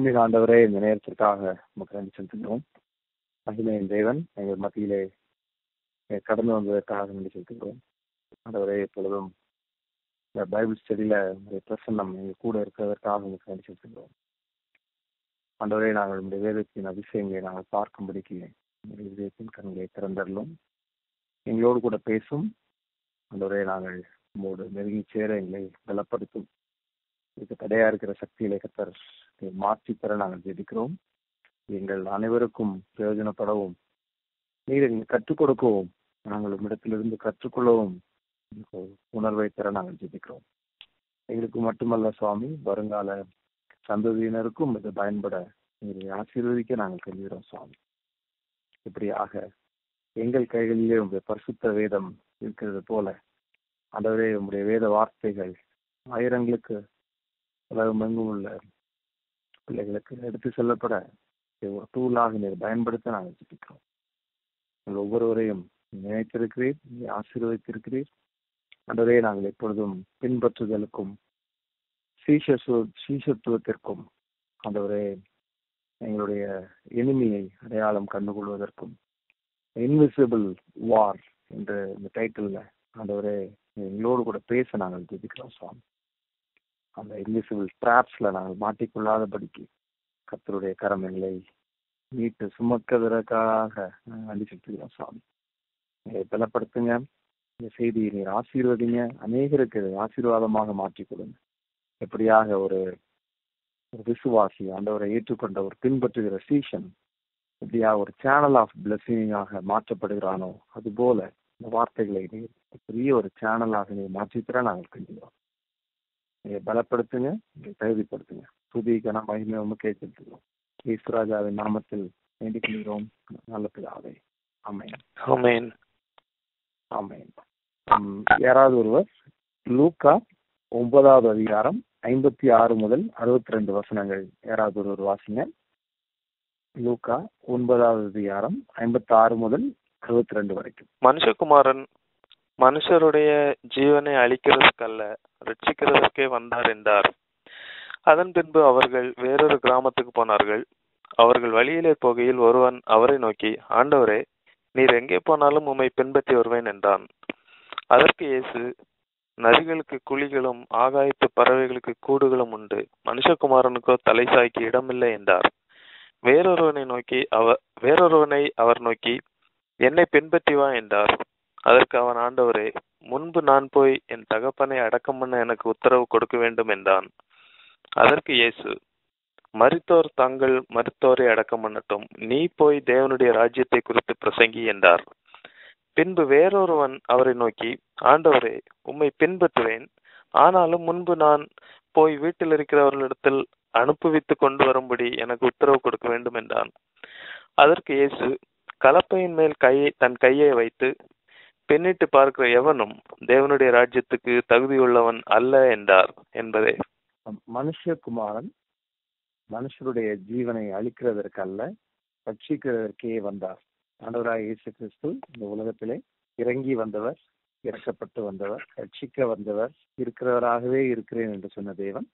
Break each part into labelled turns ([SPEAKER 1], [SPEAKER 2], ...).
[SPEAKER 1] அன்பின் ஆண்டவரே இந்த நேரத்திற்காக நமக்கு நன்றி செலுத்துகிறோம் மகிமையின் தேவன் எங்கள் மத்தியிலே எங்கள் கடந்து வந்ததற்காக நன்றி செலுத்துகிறோம் ஆண்டவரே எப்பொழுதும் இந்த பைபிள் ஸ்டடியில உங்களுடைய பிரசன்னம் எங்கள் கூட இருக்கிறதற்காக உங்களுக்கு நன்றி செலுத்துகிறோம் ஆண்டவரே நாங்கள் உங்களுடைய வேதத்தின் அதிசயங்களை நாங்கள் பார்க்கும்படிக்கு உங்களுடைய இதயத்தின் கண்களை திறந்தரலும் எங்களோடு கூட பேசும் ஆண்டவரே நாங்கள் உங்களோடு நெருங்கி சேர எங்களை பலப்படுத்தும் இதுக்கு தடையா இருக்கிற சக்தியிலே கத்தர் மாற்றி பெற நாங்கள் ஜெபிக்கிறோம் எங்கள் அனைவருக்கும் பிரயோஜனப்படவும் நீர் எங்களுக்கு கற்றுக் கொடுக்கவும் நாங்கள் உம்மிடத்திலிருந்து கற்றுக்கொள்ளவும் எங்களுக்கு உணர்வை பெற நாங்கள் ஜெபிக்கிறோம் எங்களுக்கு மட்டுமல்ல சுவாமி வருங்கால சந்ததியினருக்கும் இது பயன்பட நீரை ஆசீர்வதிக்க நாங்கள் கருதுகிறோம் சுவாமி இப்படியாக எங்கள் கைகளிலே உங்களுடைய பரிசுத்த வேதம் இருக்கிறது போல ஆண்டவரே உங்களுடைய வேத வார்த்தைகள் ஆயிரங்களுக்கு உலகம் எங்கும் உள்ள பிள்ளைகளுக்கு எடுத்து செல்லப்பட ஒரு டூலாக நீர் பயன்படுத்த நாங்கள் ஜெபிக்கிறோம் உங்கள் ஒவ்வொருவரையும் நினைத்திருக்கிறீர் நீ ஆசீர்வதித்திருக்கிறீர் ஆண்டவரே நாங்கள் எப்பொழுதும் பின்பற்றுதலுக்கும் சீசத்துவ சீசத்துவத்திற்கும் ஆண்டவரே எங்களுடைய எளிமையை அடையாளம் கண்டுகொள்வதற்கும் இன்விசிபிள் வார் என்ற இந்த டைட்டில் ஆண்டவரே எங்களோடு கூட பேச நாங்கள் ஜெபிக்கிறோம் சுவாமி அந்த இன்விசிபிள் ட்ராப்ஸ்ல நாங்கள் மாட்டிக்கொள்ளாதபடிக்கு கத்தருடைய கரம் எங்களை மீட்டு சுமக்கிறதற்காக நாங்கள் நன்றி செலுத்துகிறோம் சுவாமி எங்களை பலப்படுத்துங்க இந்த செய்தியை நீர் ஆசீர்வதிங்க அநேகருக்கு இதை ஆசீர்வாதமாக மாற்றிக் கொடுங்க எப்படியாக ஒரு ஒரு விசுவாசி ஆண்டவரை ஏற்றுக்கொண்ட ஒரு பின்பற்றுகிற சீசன் இப்படியா ஒரு சேனல் ஆஃப் பிளஸிங்காக மாற்றப்படுகிறானோ அது போல இந்த வார்த்தைகளை நீர் பெரிய ஒரு சேனலாக நீர் மாற்றித்தர நாங்கள் கண்டிப்போம் நீங்க பலப்படுத்துங்க நீங்க தகுதிப்படுத்துங்க புதிய கன மகிமை உமக்கே செலுத்துகிறோம் ஈஸ்வராஜாவின் நாமத்தில் வேண்டிக் கொள்கிறோம் நல்ல பிதாவே ஆமேன்
[SPEAKER 2] ஆமென்
[SPEAKER 1] ஆமேன் யாராவது ஒருவர் லூக்கா ஒன்பதாவது அதிகாரம் ஐம்பத்தி ஆறு முதல் அறுபத்தி ரெண்டு வசனங்கள் யாராவது ஒருவர் வாசிங்க லூக்கா ஒன்பதாவது அதிகாரம் ஐம்பத்தி ஆறு முதல் அறுபத்தி ரெண்டு வரைக்கும்
[SPEAKER 2] மனுஷகுமாரன் மனுஷருடைய ஜீவனை அழிக்கிறதுக்கல்ல ரட்சிக்கிறதற்கே வந்தார் என்றார் அதன் பின்பு அவர்கள் வேறொரு கிராமத்துக்கு போனார்கள் அவர்கள் வழியிலே போகையில் ஒருவன் அவரை நோக்கி ஆண்டவரே நீர் எங்கே போனாலும் உம்மை பின்பற்றி வருவேன் என்றான் அதற்கு இயேசு நரிகளுக்கு குழிகளும் ஆகாயத்து பறவைகளுக்கு கூடுகளும் உண்டு மனுஷகுமாரனுக்கோ தலை சாய்க்கு இடமில்லை என்றார் வேறொருவனை நோக்கி அவர் வேறொருவனை அவர் நோக்கி என்னை பின்பற்றி வா என்றார் அதற்கு அவன் ஆண்டவரே முன்பு நான் போய் என் தகப்பனை அடக்கம் பண்ண எனக்கு உத்தரவு கொடுக்க வேண்டும் என்றான் அதற்கு இயேசு மரித்தோர் தங்கள் மருத்தோரை அடக்கம் பண்ணட்டும் நீ போய் தேவனுடைய ராஜ்யத்தை குறித்து பிரசங்கி என்றார் பின்பு வேறொருவன் அவரை நோக்கி ஆண்டவரே உம்மை பின்பற்றுவேன் ஆனாலும் முன்பு நான் போய் வீட்டில் இருக்கிறவர்களிடத்தில் அனுப்புவித்து கொண்டு வரும்படி எனக்கு உத்தரவு கொடுக்க வேண்டும் என்றான் அதற்கு இயேசு கலப்பையின் மேல் கையை தன் கையை வைத்து பெண்ணிட்டு பார்க்கிற எவனும் தேவனுடைய ராஜ்யத்துக்கு தகுதியுள்ளவன் அல்ல என்றார் என்பதே
[SPEAKER 1] மனுஷகுமாரன் மனுஷருடைய ஜீவனை அழிக்கிறதற்கு அல்ல ரட்சிக்கிறதற்கே வந்தார் ஆண்டவராக இயேசு கிறிஸ்து இந்த உலகத்திலே இறங்கி வந்தவர் இறக்கப்பட்டு வந்தவர் ரட்சிக்க வந்தவர் இருக்கிறவராகவே இருக்கிறேன் என்று சொன்ன தேவன்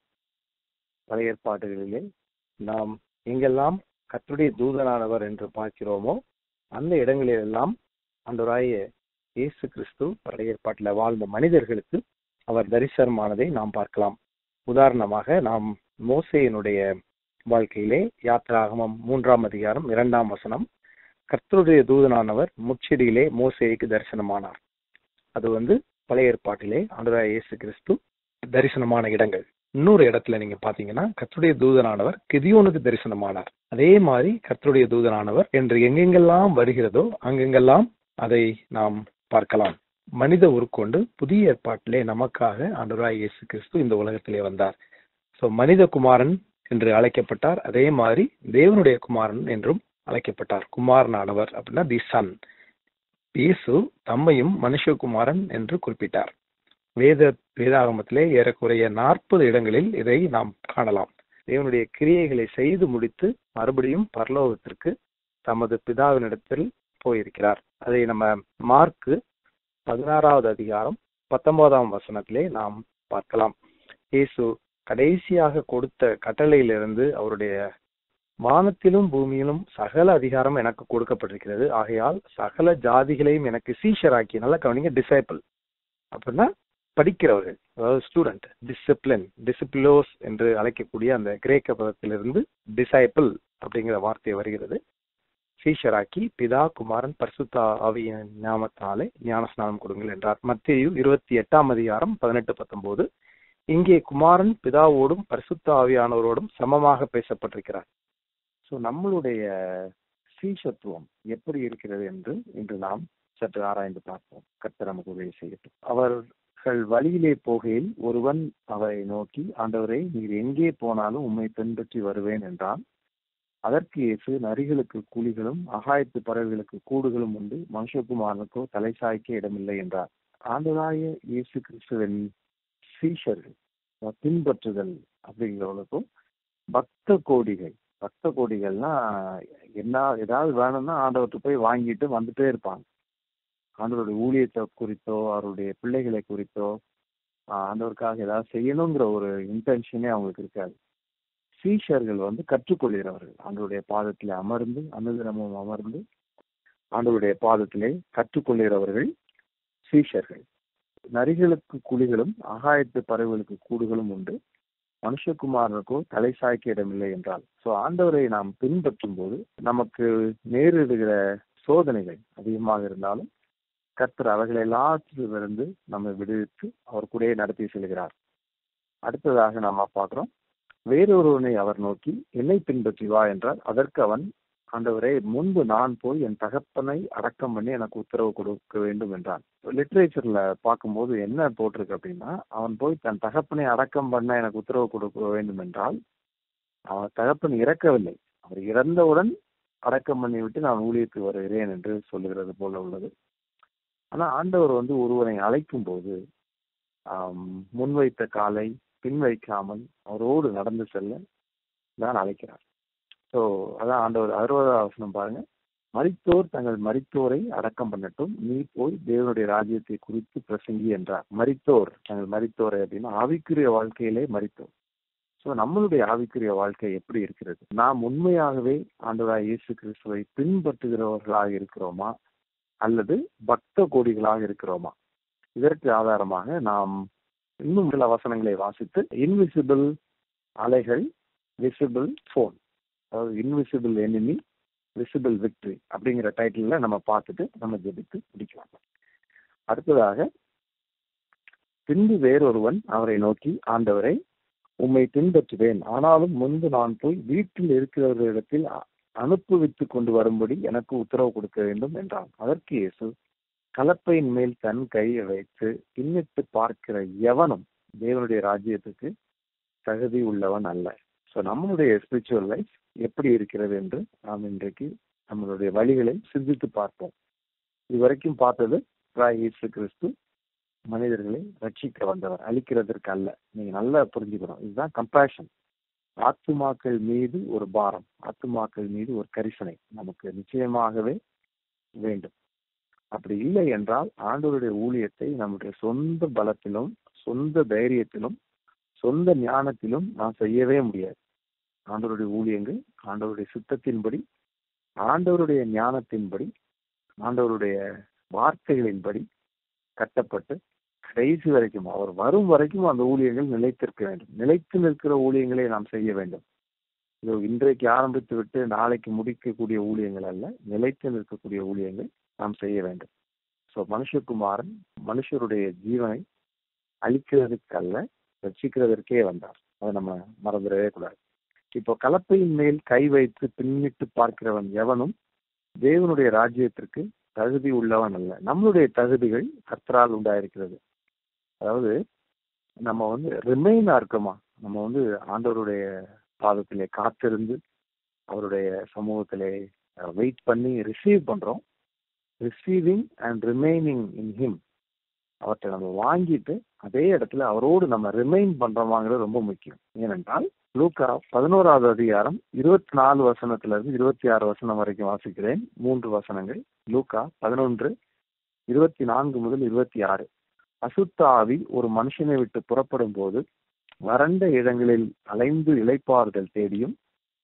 [SPEAKER 1] பழைய ஏற்பாடுகளிலே நாம் எங்கெல்லாம் கத்துடைய தூதனானவர் என்று பார்க்கிறோமோ அந்த இடங்களிலெல்லாம் ஆண்டவராய இயேசு கிறிஸ்து பழைய ஏற்பாட்டில் வாழ்ந்த மனிதர்களுக்கு அவர் தரிசனமானதை நாம் பார்க்கலாம் உதாரணமாக நாம் மோசையினுடைய வாழ்க்கையிலே யாத்திராகமம் மூன்றாம் அதிகாரம் இரண்டாம் வசனம் கர்த்தருடைய தூதனானவர் முச்செடியிலே மோசேக்கு தரிசனமானார் அது வந்து பழைய ஏற்பாட்டிலே ஆண்டவராய இயேசு கிறிஸ்து தரிசனமான இடங்கள் இன்னொரு இடத்துல நீங்க பாத்தீங்கன்னா கர்த்தருடைய தூதனானவர் கிதியோனுக்கு தரிசனமானார் அதே மாதிரி கர்த்தருடைய தூதனானவர் என்று எங்கெங்கெல்லாம் வருகிறதோ அங்கெங்கெல்லாம் அதை நாம் பார்க்கலாம் மனித உருக்கொண்டு புதிய ஏற்பாட்டிலே நமக்காக ஆண்டவராய் இயேசு கிறிஸ்து இந்த உலகத்திலே வந்தார் சோ மனித குமாரன் என்று அழைக்கப்பட்டார் அதே மாதிரி தேவனுடைய குமாரன் என்றும் அழைக்கப்பட்டார் குமாரனானவர் அப்படின்னா தி சன் இயேசு தம்மையும் மனுஷகுமாரன் என்று குறிப்பிட்டார் வேத வேதாகமத்திலே ஏறக்குறைய நாற்பது இடங்களில் இதை நாம் காணலாம் தேவனுடைய கிரியைகளை செய்து முடித்து மறுபடியும் பரலோகத்திற்கு தமது பிதாவினிடத்தில் போயிருக்கிறார் அதை நம்ம மார்க்கு பதினாறாவது அதிகாரம் பத்தொன்பதாம் வசனத்திலே நாம் பார்க்கலாம் இயேசு கடைசியாக கொடுத்த கட்டளையிலிருந்து அவருடைய வானத்திலும் பூமியிலும் சகல அதிகாரம் எனக்கு கொடுக்கப்பட்டிருக்கிறது ஆகையால் சகல ஜாதிகளையும் எனக்கு சீஷராக்கி நல்லா கவனிங்க டிசைபிள் அப்படின்னா படிக்கிறவர்கள் அதாவது ஸ்டூடெண்ட் டிசிப்ளின் டிசிப்ளோஸ் என்று அழைக்கக்கூடிய அந்த கிரேக்க பதத்திலிருந்து டிசைபிள் அப்படிங்கிற வார்த்தை வருகிறது சீஷராக்கி பிதா குமாரன் பரிசுத்த ஆவியின் ஞாபகத்தினாலே ஞானஸ்நானம் கொடுங்கள் என்றார் மத்திய இருபத்தி எட்டாம் அதிகாரம் பதினெட்டு பத்தொன்பது இங்கே குமாரன் பிதாவோடும் பரிசுத்த ஆவியானவரோடும் சமமாக பேசப்பட்டிருக்கிறார் ஸோ நம்மளுடைய சீஷத்துவம் எப்படி இருக்கிறது என்று இன்று நாம் சற்று ஆராய்ந்து பார்ப்போம் கர்த்தர் நமக்கு உதவி செய்யட்டும் அவர்கள் வழியிலே போகையில் ஒருவன் அவரை நோக்கி ஆண்டவரே நீர் எங்கே போனாலும் உம்மை பின்பற்றி வருவேன் என்றான் அதற்கு இயேசு நரிகளுக்கு கூலிகளும் அகாயத்து பறவைகளுக்கு கூடுகளும் உண்டு மனுஷகுமாரனுக்கோ தலை சாய்க்க இடமில்லை என்றார் ஆண்டவராய இயேசு கிறிஸ்துவின் சீஷர்கள் பின்பற்றுதல் அப்படிங்கிறவங்களுக்கும் பக்த கோடிகள் பக்த கோடிகள்னா என்ன ஏதாவது வேணும்னா ஆண்டவர்கிட்ட போய் வாங்கிட்டு வந்துட்டே இருப்பாங்க ஆண்டவருடைய ஊழியத்தை குறித்தோ அவருடைய பிள்ளைகளை குறித்தோ ஆண்டவருக்காக ஏதாவது செய்யணுங்கிற ஒரு இன்டென்ஷனே அவங்களுக்கு இருக்காது சீஷர்கள் வந்து கற்றுக்கொள்கிறவர்கள் ஆண்டவருடைய பாதத்திலே அமர்ந்து அனுதினமும் அமர்ந்து ஆண்டவருடைய பாதத்திலே கற்றுக்கொள்கிறவர்கள் சீஷர்கள் நரிகளுக்கு குழிகளும் ஆகாயத்து பறவைகளுக்கு கூடுகளும் உண்டு மனுஷகுமாரனுக்கோ தலை சாய்க்க இடமில்லை என்றால் சோ ஆண்டவரை நாம் பின்பற்றும் போது நமக்கு நேரிடுகிற சோதனைகள் அதிகமாக இருந்தாலும் கர்த்தர் அவைகள் எல்லாத்திலிருந்து நம்மை விடுவித்து அவர் கூடயே நடத்தி செல்கிறார் அடுத்ததாக நாம பார்க்கிறோம் வேறொருவனை அவர் நோக்கி என்னை பின்பற்றி வா என்றால் அதற்கு அவன் ஆண்டவரே முன்பு நான் போய் என் தகப்பனை அடக்கம் பண்ணி எனக்கு உத்தரவு கொடுக்க வேண்டும் என்றான் லிட்ரேச்சர்ல பார்க்கும்போது என்ன போட்டிருக்கு அப்படின்னா அவன் போய் தன் தகப்பனை அடக்கம் பண்ண எனக்கு உத்தரவு கொடுக்க வேண்டும் என்றால் அவன் தகப்பன் இறக்கவில்லை அவர் இறந்தவுடன் அடக்கம் பண்ணி விட்டு நான் ஊழியத்துக்கு வருகிறேன் என்று சொல்லுகிறது போல உள்ளது ஆனா ஆண்டவர் வந்து ஒருவனை அழைக்கும் போது முன்வைத்த காலை பின் வைக்காமல் அவரோடு நடந்து செல்ல தான் அழைக்கிறார் ஸோ அதான் ஆண்டவர் அறுபதாவது வசனம் பாருங்க மரித்தோர் தங்கள் மரித்தோரை அடக்கம் பண்ணட்டும் நீ போய் தேவனுடைய ராஜ்யத்தை குறித்து பிரசங்கி என்றார் மரித்தோர் தங்கள் மரித்தோரை அப்படின்னா ஆவிக்குரிய வாழ்க்கையிலே மரித்தோர் ஸோ நம்மளுடைய ஆவிக்குரிய வாழ்க்கை எப்படி இருக்கிறது நாம் உண்மையாகவே ஆண்டவராய் இயேசு கிறிஸ்துவை பின்பற்றுகிறவர்களாக இருக்கிறோமா அல்லது பக்த கோடிகளாக இருக்கிறோமா இதற்கு ஆதாரமாக நாம் இன்னும் சில வசனங்களை வாசித்து இன்விசிபிள் அலைகள் விசிபிள் போன் அதாவது இன்விசிபிள் எனிமி விசிபிள் விக்டரி அப்படிங்கிற டைட்டில்ல நம்ம பார்த்துட்டு நம்ம ஜெபித்து முடிக்கலாம் அடுத்ததாக பின்பு வேறொருவன் அவரை நோக்கி ஆண்டவரை உம்மை பின்பற்றுவேன் ஆனாலும் முன்பு நான் போய் வீட்டில் இருக்கிறவர்களிடத்தில் அனுப்புவித்து கொண்டு வரும்படி எனக்கு உத்தரவு கொடுக்க வேண்டும் என்றான் அதற்கு இயேசு கலப்பையின் மேல் தன் கையை வைத்து பின்னிட்டு பார்க்கிற எவனும் தேவனுடைய ராஜ்யத்துக்கு தகுதி உள்ளவன் அல்ல ஸோ நம்மளுடைய ஸ்பிரிச்சுவல் லைஃப் எப்படி இருக்கிறது என்று நாம் இன்றைக்கு நம்மளுடைய வழிகளை சிந்தித்து பார்ப்போம் இதுவரைக்கும் பார்த்தது இயேசு கிறிஸ்து மனிதர்களை ரட்சிக்க வந்தவர் அழிக்கிறதற்கு அல்ல நீங்க நல்லா புரிஞ்சுக்கணும் இதுதான் கம்பேஷன் ஆத்துமாக்கள் மீது ஒரு பாரம் ஆத்துமாக்கள் மீது ஒரு கரிசனை நமக்கு நிச்சயமாகவே வேண்டும் அப்படி இல்லை என்றால் ஆண்டவருடைய ஊழியத்தை நம்முடைய சொந்த பலத்திலும் சொந்த தைரியத்திலும் சொந்த ஞானத்திலும் நான் செய்யவே முடியாது ஆண்டவருடைய ஊழியங்கள் ஆண்டவருடைய சித்தத்தின்படி ஆண்டவருடைய ஞானத்தின்படி ஆண்டவருடைய வார்த்தைகளின்படி கட்டப்பட்டு கடைசி வரைக்கும் அவர் வரும் வரைக்கும் அந்த ஊழியங்கள் நிலைத்திருக்க வேண்டும் நிலைத்து நிற்கிற ஊழியங்களை நாம் செய்ய வேண்டும் இதோ இன்றைக்கு ஆரம்பித்து விட்டு நாளைக்கு முடிக்கக்கூடிய ஊழியங்கள் அல்ல நிலைத்து நிற்கக்கூடிய ஊழியங்கள் நாம் செய்ய வேண்டும் ஸோ மனுஷகுமாரன் மனுஷருடைய ஜீவனை அழிக்கிறதுக்கு அல்ல ரட்சிக்கிறதற்கே வந்தார் அதை நம்ம மறந்துடவே கூடாது இப்போ கலப்பையின் மேல் கை வைத்து பின்னிட்டு பார்க்கிறவன் எவனும் தேவனுடைய ராஜ்யத்திற்கு தகுதி உள்ளவன் அல்ல நம்மளுடைய தகுதிகள் கர்த்தரால் உண்டாயிருக்கிறது அதாவது நம்ம வந்து ரிமைனா இருக்கோமா நம்ம வந்து ஆண்டவருடைய பாதத்திலே காத்திருந்து அவருடைய சமூகத்திலே வெயிட் பண்ணி ரிசீவ் பண்றோம் receiving and remaining in him அவற்றை நம்ம வாங்கிட்டு அதே இடத்துல அவரோடு நம்ம ரிமைன் பண்றோமாங்கிறது ரொம்ப முக்கியம் ஏனென்றால் லூக்கா பதினோராவது அதிகாரம் இருபத்தி நாலு வசனத்துல இருந்து இருபத்தி ஆறு வசனம் வரைக்கும் வாசிக்கிறேன் மூன்று வசனங்கள் லூக்கா பதினொன்று இருபத்தி நான்கு முதல் இருபத்தி ஆறு அசுத்த ஆவி ஒரு மனுஷனை விட்டு புறப்படும் போது வறண்ட இடங்களில் அலைந்து இளைப்பாறுதல் தேடியும்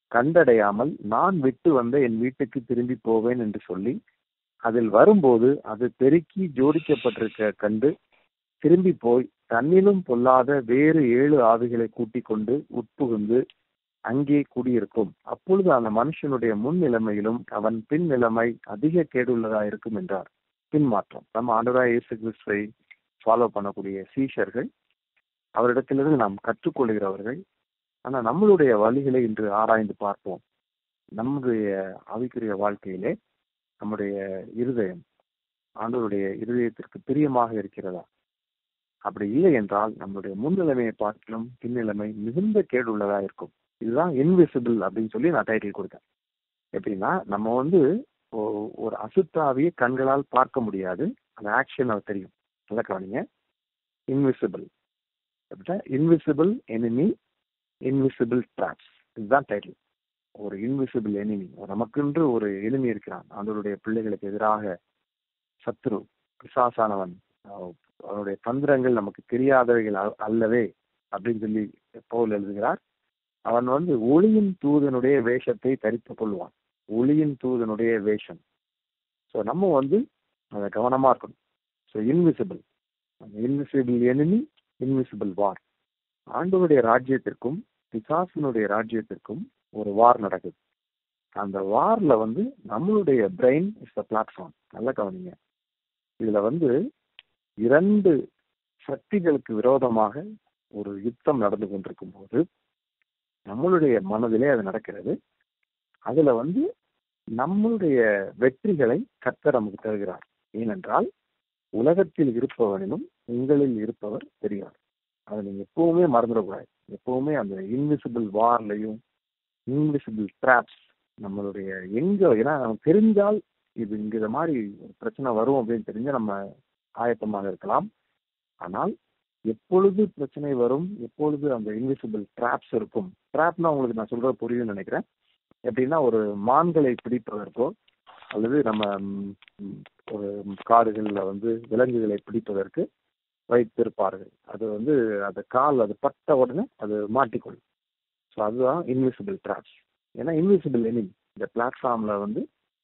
[SPEAKER 1] கண்டடையாமல் நான் விட்டு வந்த என் வீட்டுக்கு திரும்பி போவேன் என்று சொல்லி அதில் வரும்போது அது பெருக்கி ஜோடிக்கப்பட்டிருக்க கண்டு திரும்பி போய் தன்னிலும் பொல்லாத வேறு ஏழு ஆவிகளை கூட்டிக் கொண்டு உட்புகுந்து அங்கே குடியிருக்கும் அப்பொழுது அந்த மனுஷனுடைய முன் நிலைமையிலும் அவன் பின் நிலைமை அதிக கேடுள்ளதா இருக்கும் என்றார் பின்மாற்றம் நம்ம ஆண்டவராய் இயேசு கிறிஸ்துவை ஃபாலோ பண்ணக்கூடிய சீஷர்கள் அவரிடத்திலிருந்து நாம் கற்றுக்கொள்கிறவர்கள் ஆனா நம்மளுடைய வழிகளை இன்று ஆராய்ந்து பார்ப்போம் நம்முடைய ஆவிக்குரிய வாழ்க்கையிலே நம்முடைய இருதயம் ஆண்டவருடைய இருதயத்திற்கு பிரியமாக இருக்கிறதா அப்படி இல்லை என்றால் நம்மளுடைய முன்னிலைமையை பார்க்கலும் பின்னிலைமை மிகுந்த கேடு உள்ளதா இருக்கும் இதுதான் இன்விசிபிள் அப்படின்னு சொல்லி நான் டைட்டில் கொடுத்தேன் எப்படின்னா நம்ம வந்து ஒ- ஒரு அசுத்தாவியை கண்களால் பார்க்க முடியாது அந்த ஆக்ஷன் அது தெரியும் நல்லா கவனிங்க இன்விசிபிள் அப்படின்னா இன்விசிபிள் எனிமி இன்விசிபிள் ட்ராப்ஸ் இதுதான் டைட்டில் ஒரு இன்விசிபிள் எனிமி நமக்கென்று ஒரு எனிமி இருக்கிறான் அவனுடைய பிள்ளைகளுக்கு எதிராக சத்ரு பிசாசானவன் அஹ் அவனுடைய தந்திரங்கள் நமக்கு தெரியாதவைகள் அல்ல- அல்லவே அப்படின்னு சொல்லி பவுல் எழுதுகிறார் அவன் வந்து ஒளியின் தூதனுடைய வேஷத்தை தரித்துக் கொள்வான் ஒளியின் தூதனுடைய வேஷம் ஸோ நம்ம வந்து அதை கவனமா இருக்கணும் so invisible invisible enemy invisible war ஆண்டவருடைய ராஜ்யத்திற்கும் பிசாசினுடைய ராஜ்யத்திற்கும் ஒரு வார் நடக்குது அந்த வார்ல வந்து நம்மளுடைய பிரெயின் இஸ் த பிளாட்ஃபார்ம் நல்லா கவனிங்க இதுல வந்து இரண்டு சக்திகளுக்கு விரோதமாக ஒரு யுத்தம் நடந்து கொண்டிருக்கும் போது நம்மளுடைய மனதிலே அது நடக்கிறது அதுல வந்து நம்மளுடைய வெற்றிகளை கர்த்தர் நமக்கு தருகிறார் ஏனென்றால் உலகத்தில் இருப்பவனிலும் உங்களில் இருப்பவர் பெரியார் அதை நீங்க எப்பவுமே மறந்துடக்கூடாது எப்பவுமே அந்த இன்விசிபிள் வார்லையும் இன்விசிபிள் ட்ராப்ஸ் நம்மளுடைய எங்க ஏன்னா நமக்கு தெரிஞ்சால் இது இங்க இந்த மாதிரி ஒரு பிரச்சனை வரும் அப்படின்னு தெரிஞ்சா நம்ம ஆயத்தமாக இருக்கலாம் ஆனால் எப்பொழுது பிரச்சனை வரும் எப்பொழுது அந்த இன்விசிபிள் ட்ராப்ஸ் இருக்கும் ட்ராப்னா உங்களுக்கு நான் சொல்றது புரியும்னு நினைக்கிறேன் எப்படின்னா ஒரு மான்களை பிடிப்பதற்கோ அல்லது நம்ம ம், ம், ஒரு காடுகள்ல வந்து விலங்குகளை பிடிப்பதற்கு வைத்திருப்பார்கள் அது வந்து அந்த கால் அது பட்ட உடனே அது மாட்டிக்கொள்ளும் ஸோ அதுதான் இன்விசிபிள் ட்ராப்ஸ் ஏன்னா இன்விசிபிள் எனிமி இந்த பிளாட்ஃபார்ம்ல வந்து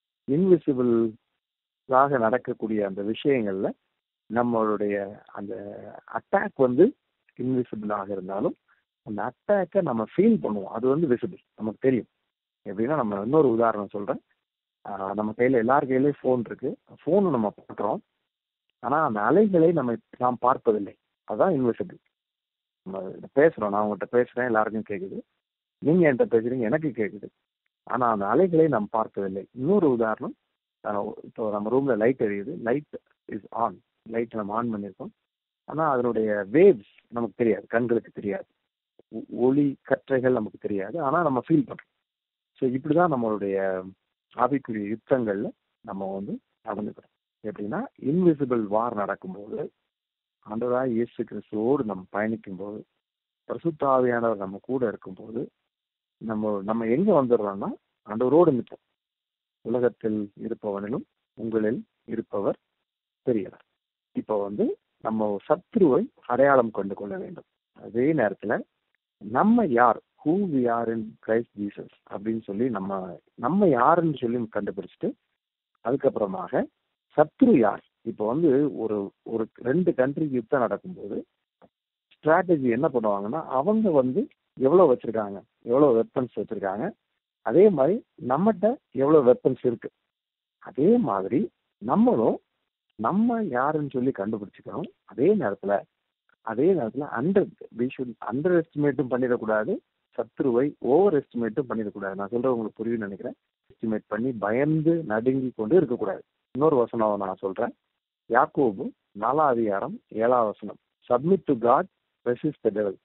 [SPEAKER 1] இன்விசிபிளாக நடக்கக்கூடிய அந்த விஷயங்கள்ல நம்மளுடைய அந்த அட்டாக் வந்து இன்விசிபிளாக இருந்தாலும் அந்த அட்டாக்கை நம்ம ஃபீல் பண்ணுவோம் அது வந்து விசிபிள் நமக்கு தெரியும் எப்படின்னா நம்ம இன்னொரு உதாரணம் சொல்றேன் ஆஹ் நம்ம கையில எல்லார் கையிலயும் ஃபோன் இருக்கு ஃபோன் நம்ம பார்க்குறோம் ஆனா அந்த அலைகளை நம்ம நாம் பார்ப்பதில்லை அதுதான் இன்விசிபிள் நம்ம இத பேசுறோம் நான் உங்கள்கிட்ட பேசுறேன் எல்லாருக்கும் கேக்குது நீங்க என்கிட்ட பேசுறீங்க எனக்கு கேக்குது ஆனா அந்த அலைகளை நாம் பார்ப்பதில்லை இன்னொரு உதாரணம் ஆஹ் இப்போ நம்ம ரூம்ல லைட் எரியுது லைட் இஸ் ஆன் லைட் நம்ம ஆன் பண்ணியிருக்கோம் ஆனா அதனுடைய வேவ்ஸ் நமக்கு தெரியாது கண்களுக்கு தெரியாது ஒ- ஒளி கற்றைகள் நமக்கு தெரியாது ஆனா நம்ம ஃபீல் பண்றோம் ஸோ இப்படிதான் நம்மளுடைய ஆவிக்குரிய யுத்தங்கள்ல நம்ம வந்து நடந்துக்கிறோம் எப்படின்னா இன்விசிபிள் வார் நடக்கும்போது ஆண்டவராய் இயேசு கிறிஸ்துவோடு நம்ம பயணிக்கும் போது பரிசுத்தாவியானவர் நம்ம கூட இருக்கும்போது நம்ம நம்ம எங்க வந்துடுறோம்னா ஆண்டவரோடு நிற்போம் உலகத்தில் இருப்பவனிலும் உங்களில் இருப்பவர் பெரியவர் இப்போ வந்து நம்ம சத்ருவை அடையாளம் கொண்டு கொள்ள வேண்டும் அதே நேரத்துல நம்ம யார் who we are in Christ Jesus அப்படின்னு சொல்லி நம்ம நம்ம யாருன்னு சொல்லி கண்டுபிடிச்சிட்டு அதுக்கப்புறமாக சத்ரு யார் இப்போ வந்து ஒரு ஒரு ரெண்டு கண்ட்ரிக்கு யுத்தம் நடக்கும்போது ஸ்ட்ராட்டஜி என்ன பண்ணுவாங்கன்னா அவங்க வந்து எவ்வளவு வச்சிருக்காங்க எவ்வளவு வெப்பன்ஸ் வச்சிருக்காங்க அதே மாதிரி நம்மகிட்ட எவ்வளவு வெப்பன்ஸ் இருக்கு அதே மாதிரி நம்மளும் நம்ம யாருன்னு சொல்லி கண்டுபிடிச்சுக்கணும் அதே நேரத்துல அதே நேரத்துல அண்டர் வி ஷுட் அண்டர் எஸ்டிமேட்டும் பண்ணிடக்கூடாது சத்ருவை ஓவர் எஸ்டிமேட்டும் பண்ணிடக்கூடாது நான் சொல்றது உங்களுக்கு புரியும்னு நினைக்கிறேன் எஸ்டிமேட் பண்ணி பயந்து நடுங்கி கொண்டு இருக்கக்கூடாது இன்னொரு வசனம் நான் சொல்றேன் யாக்கோபு நாலாம் அதிகாரம் ஏழாம் வசனம் submit to God resist the devil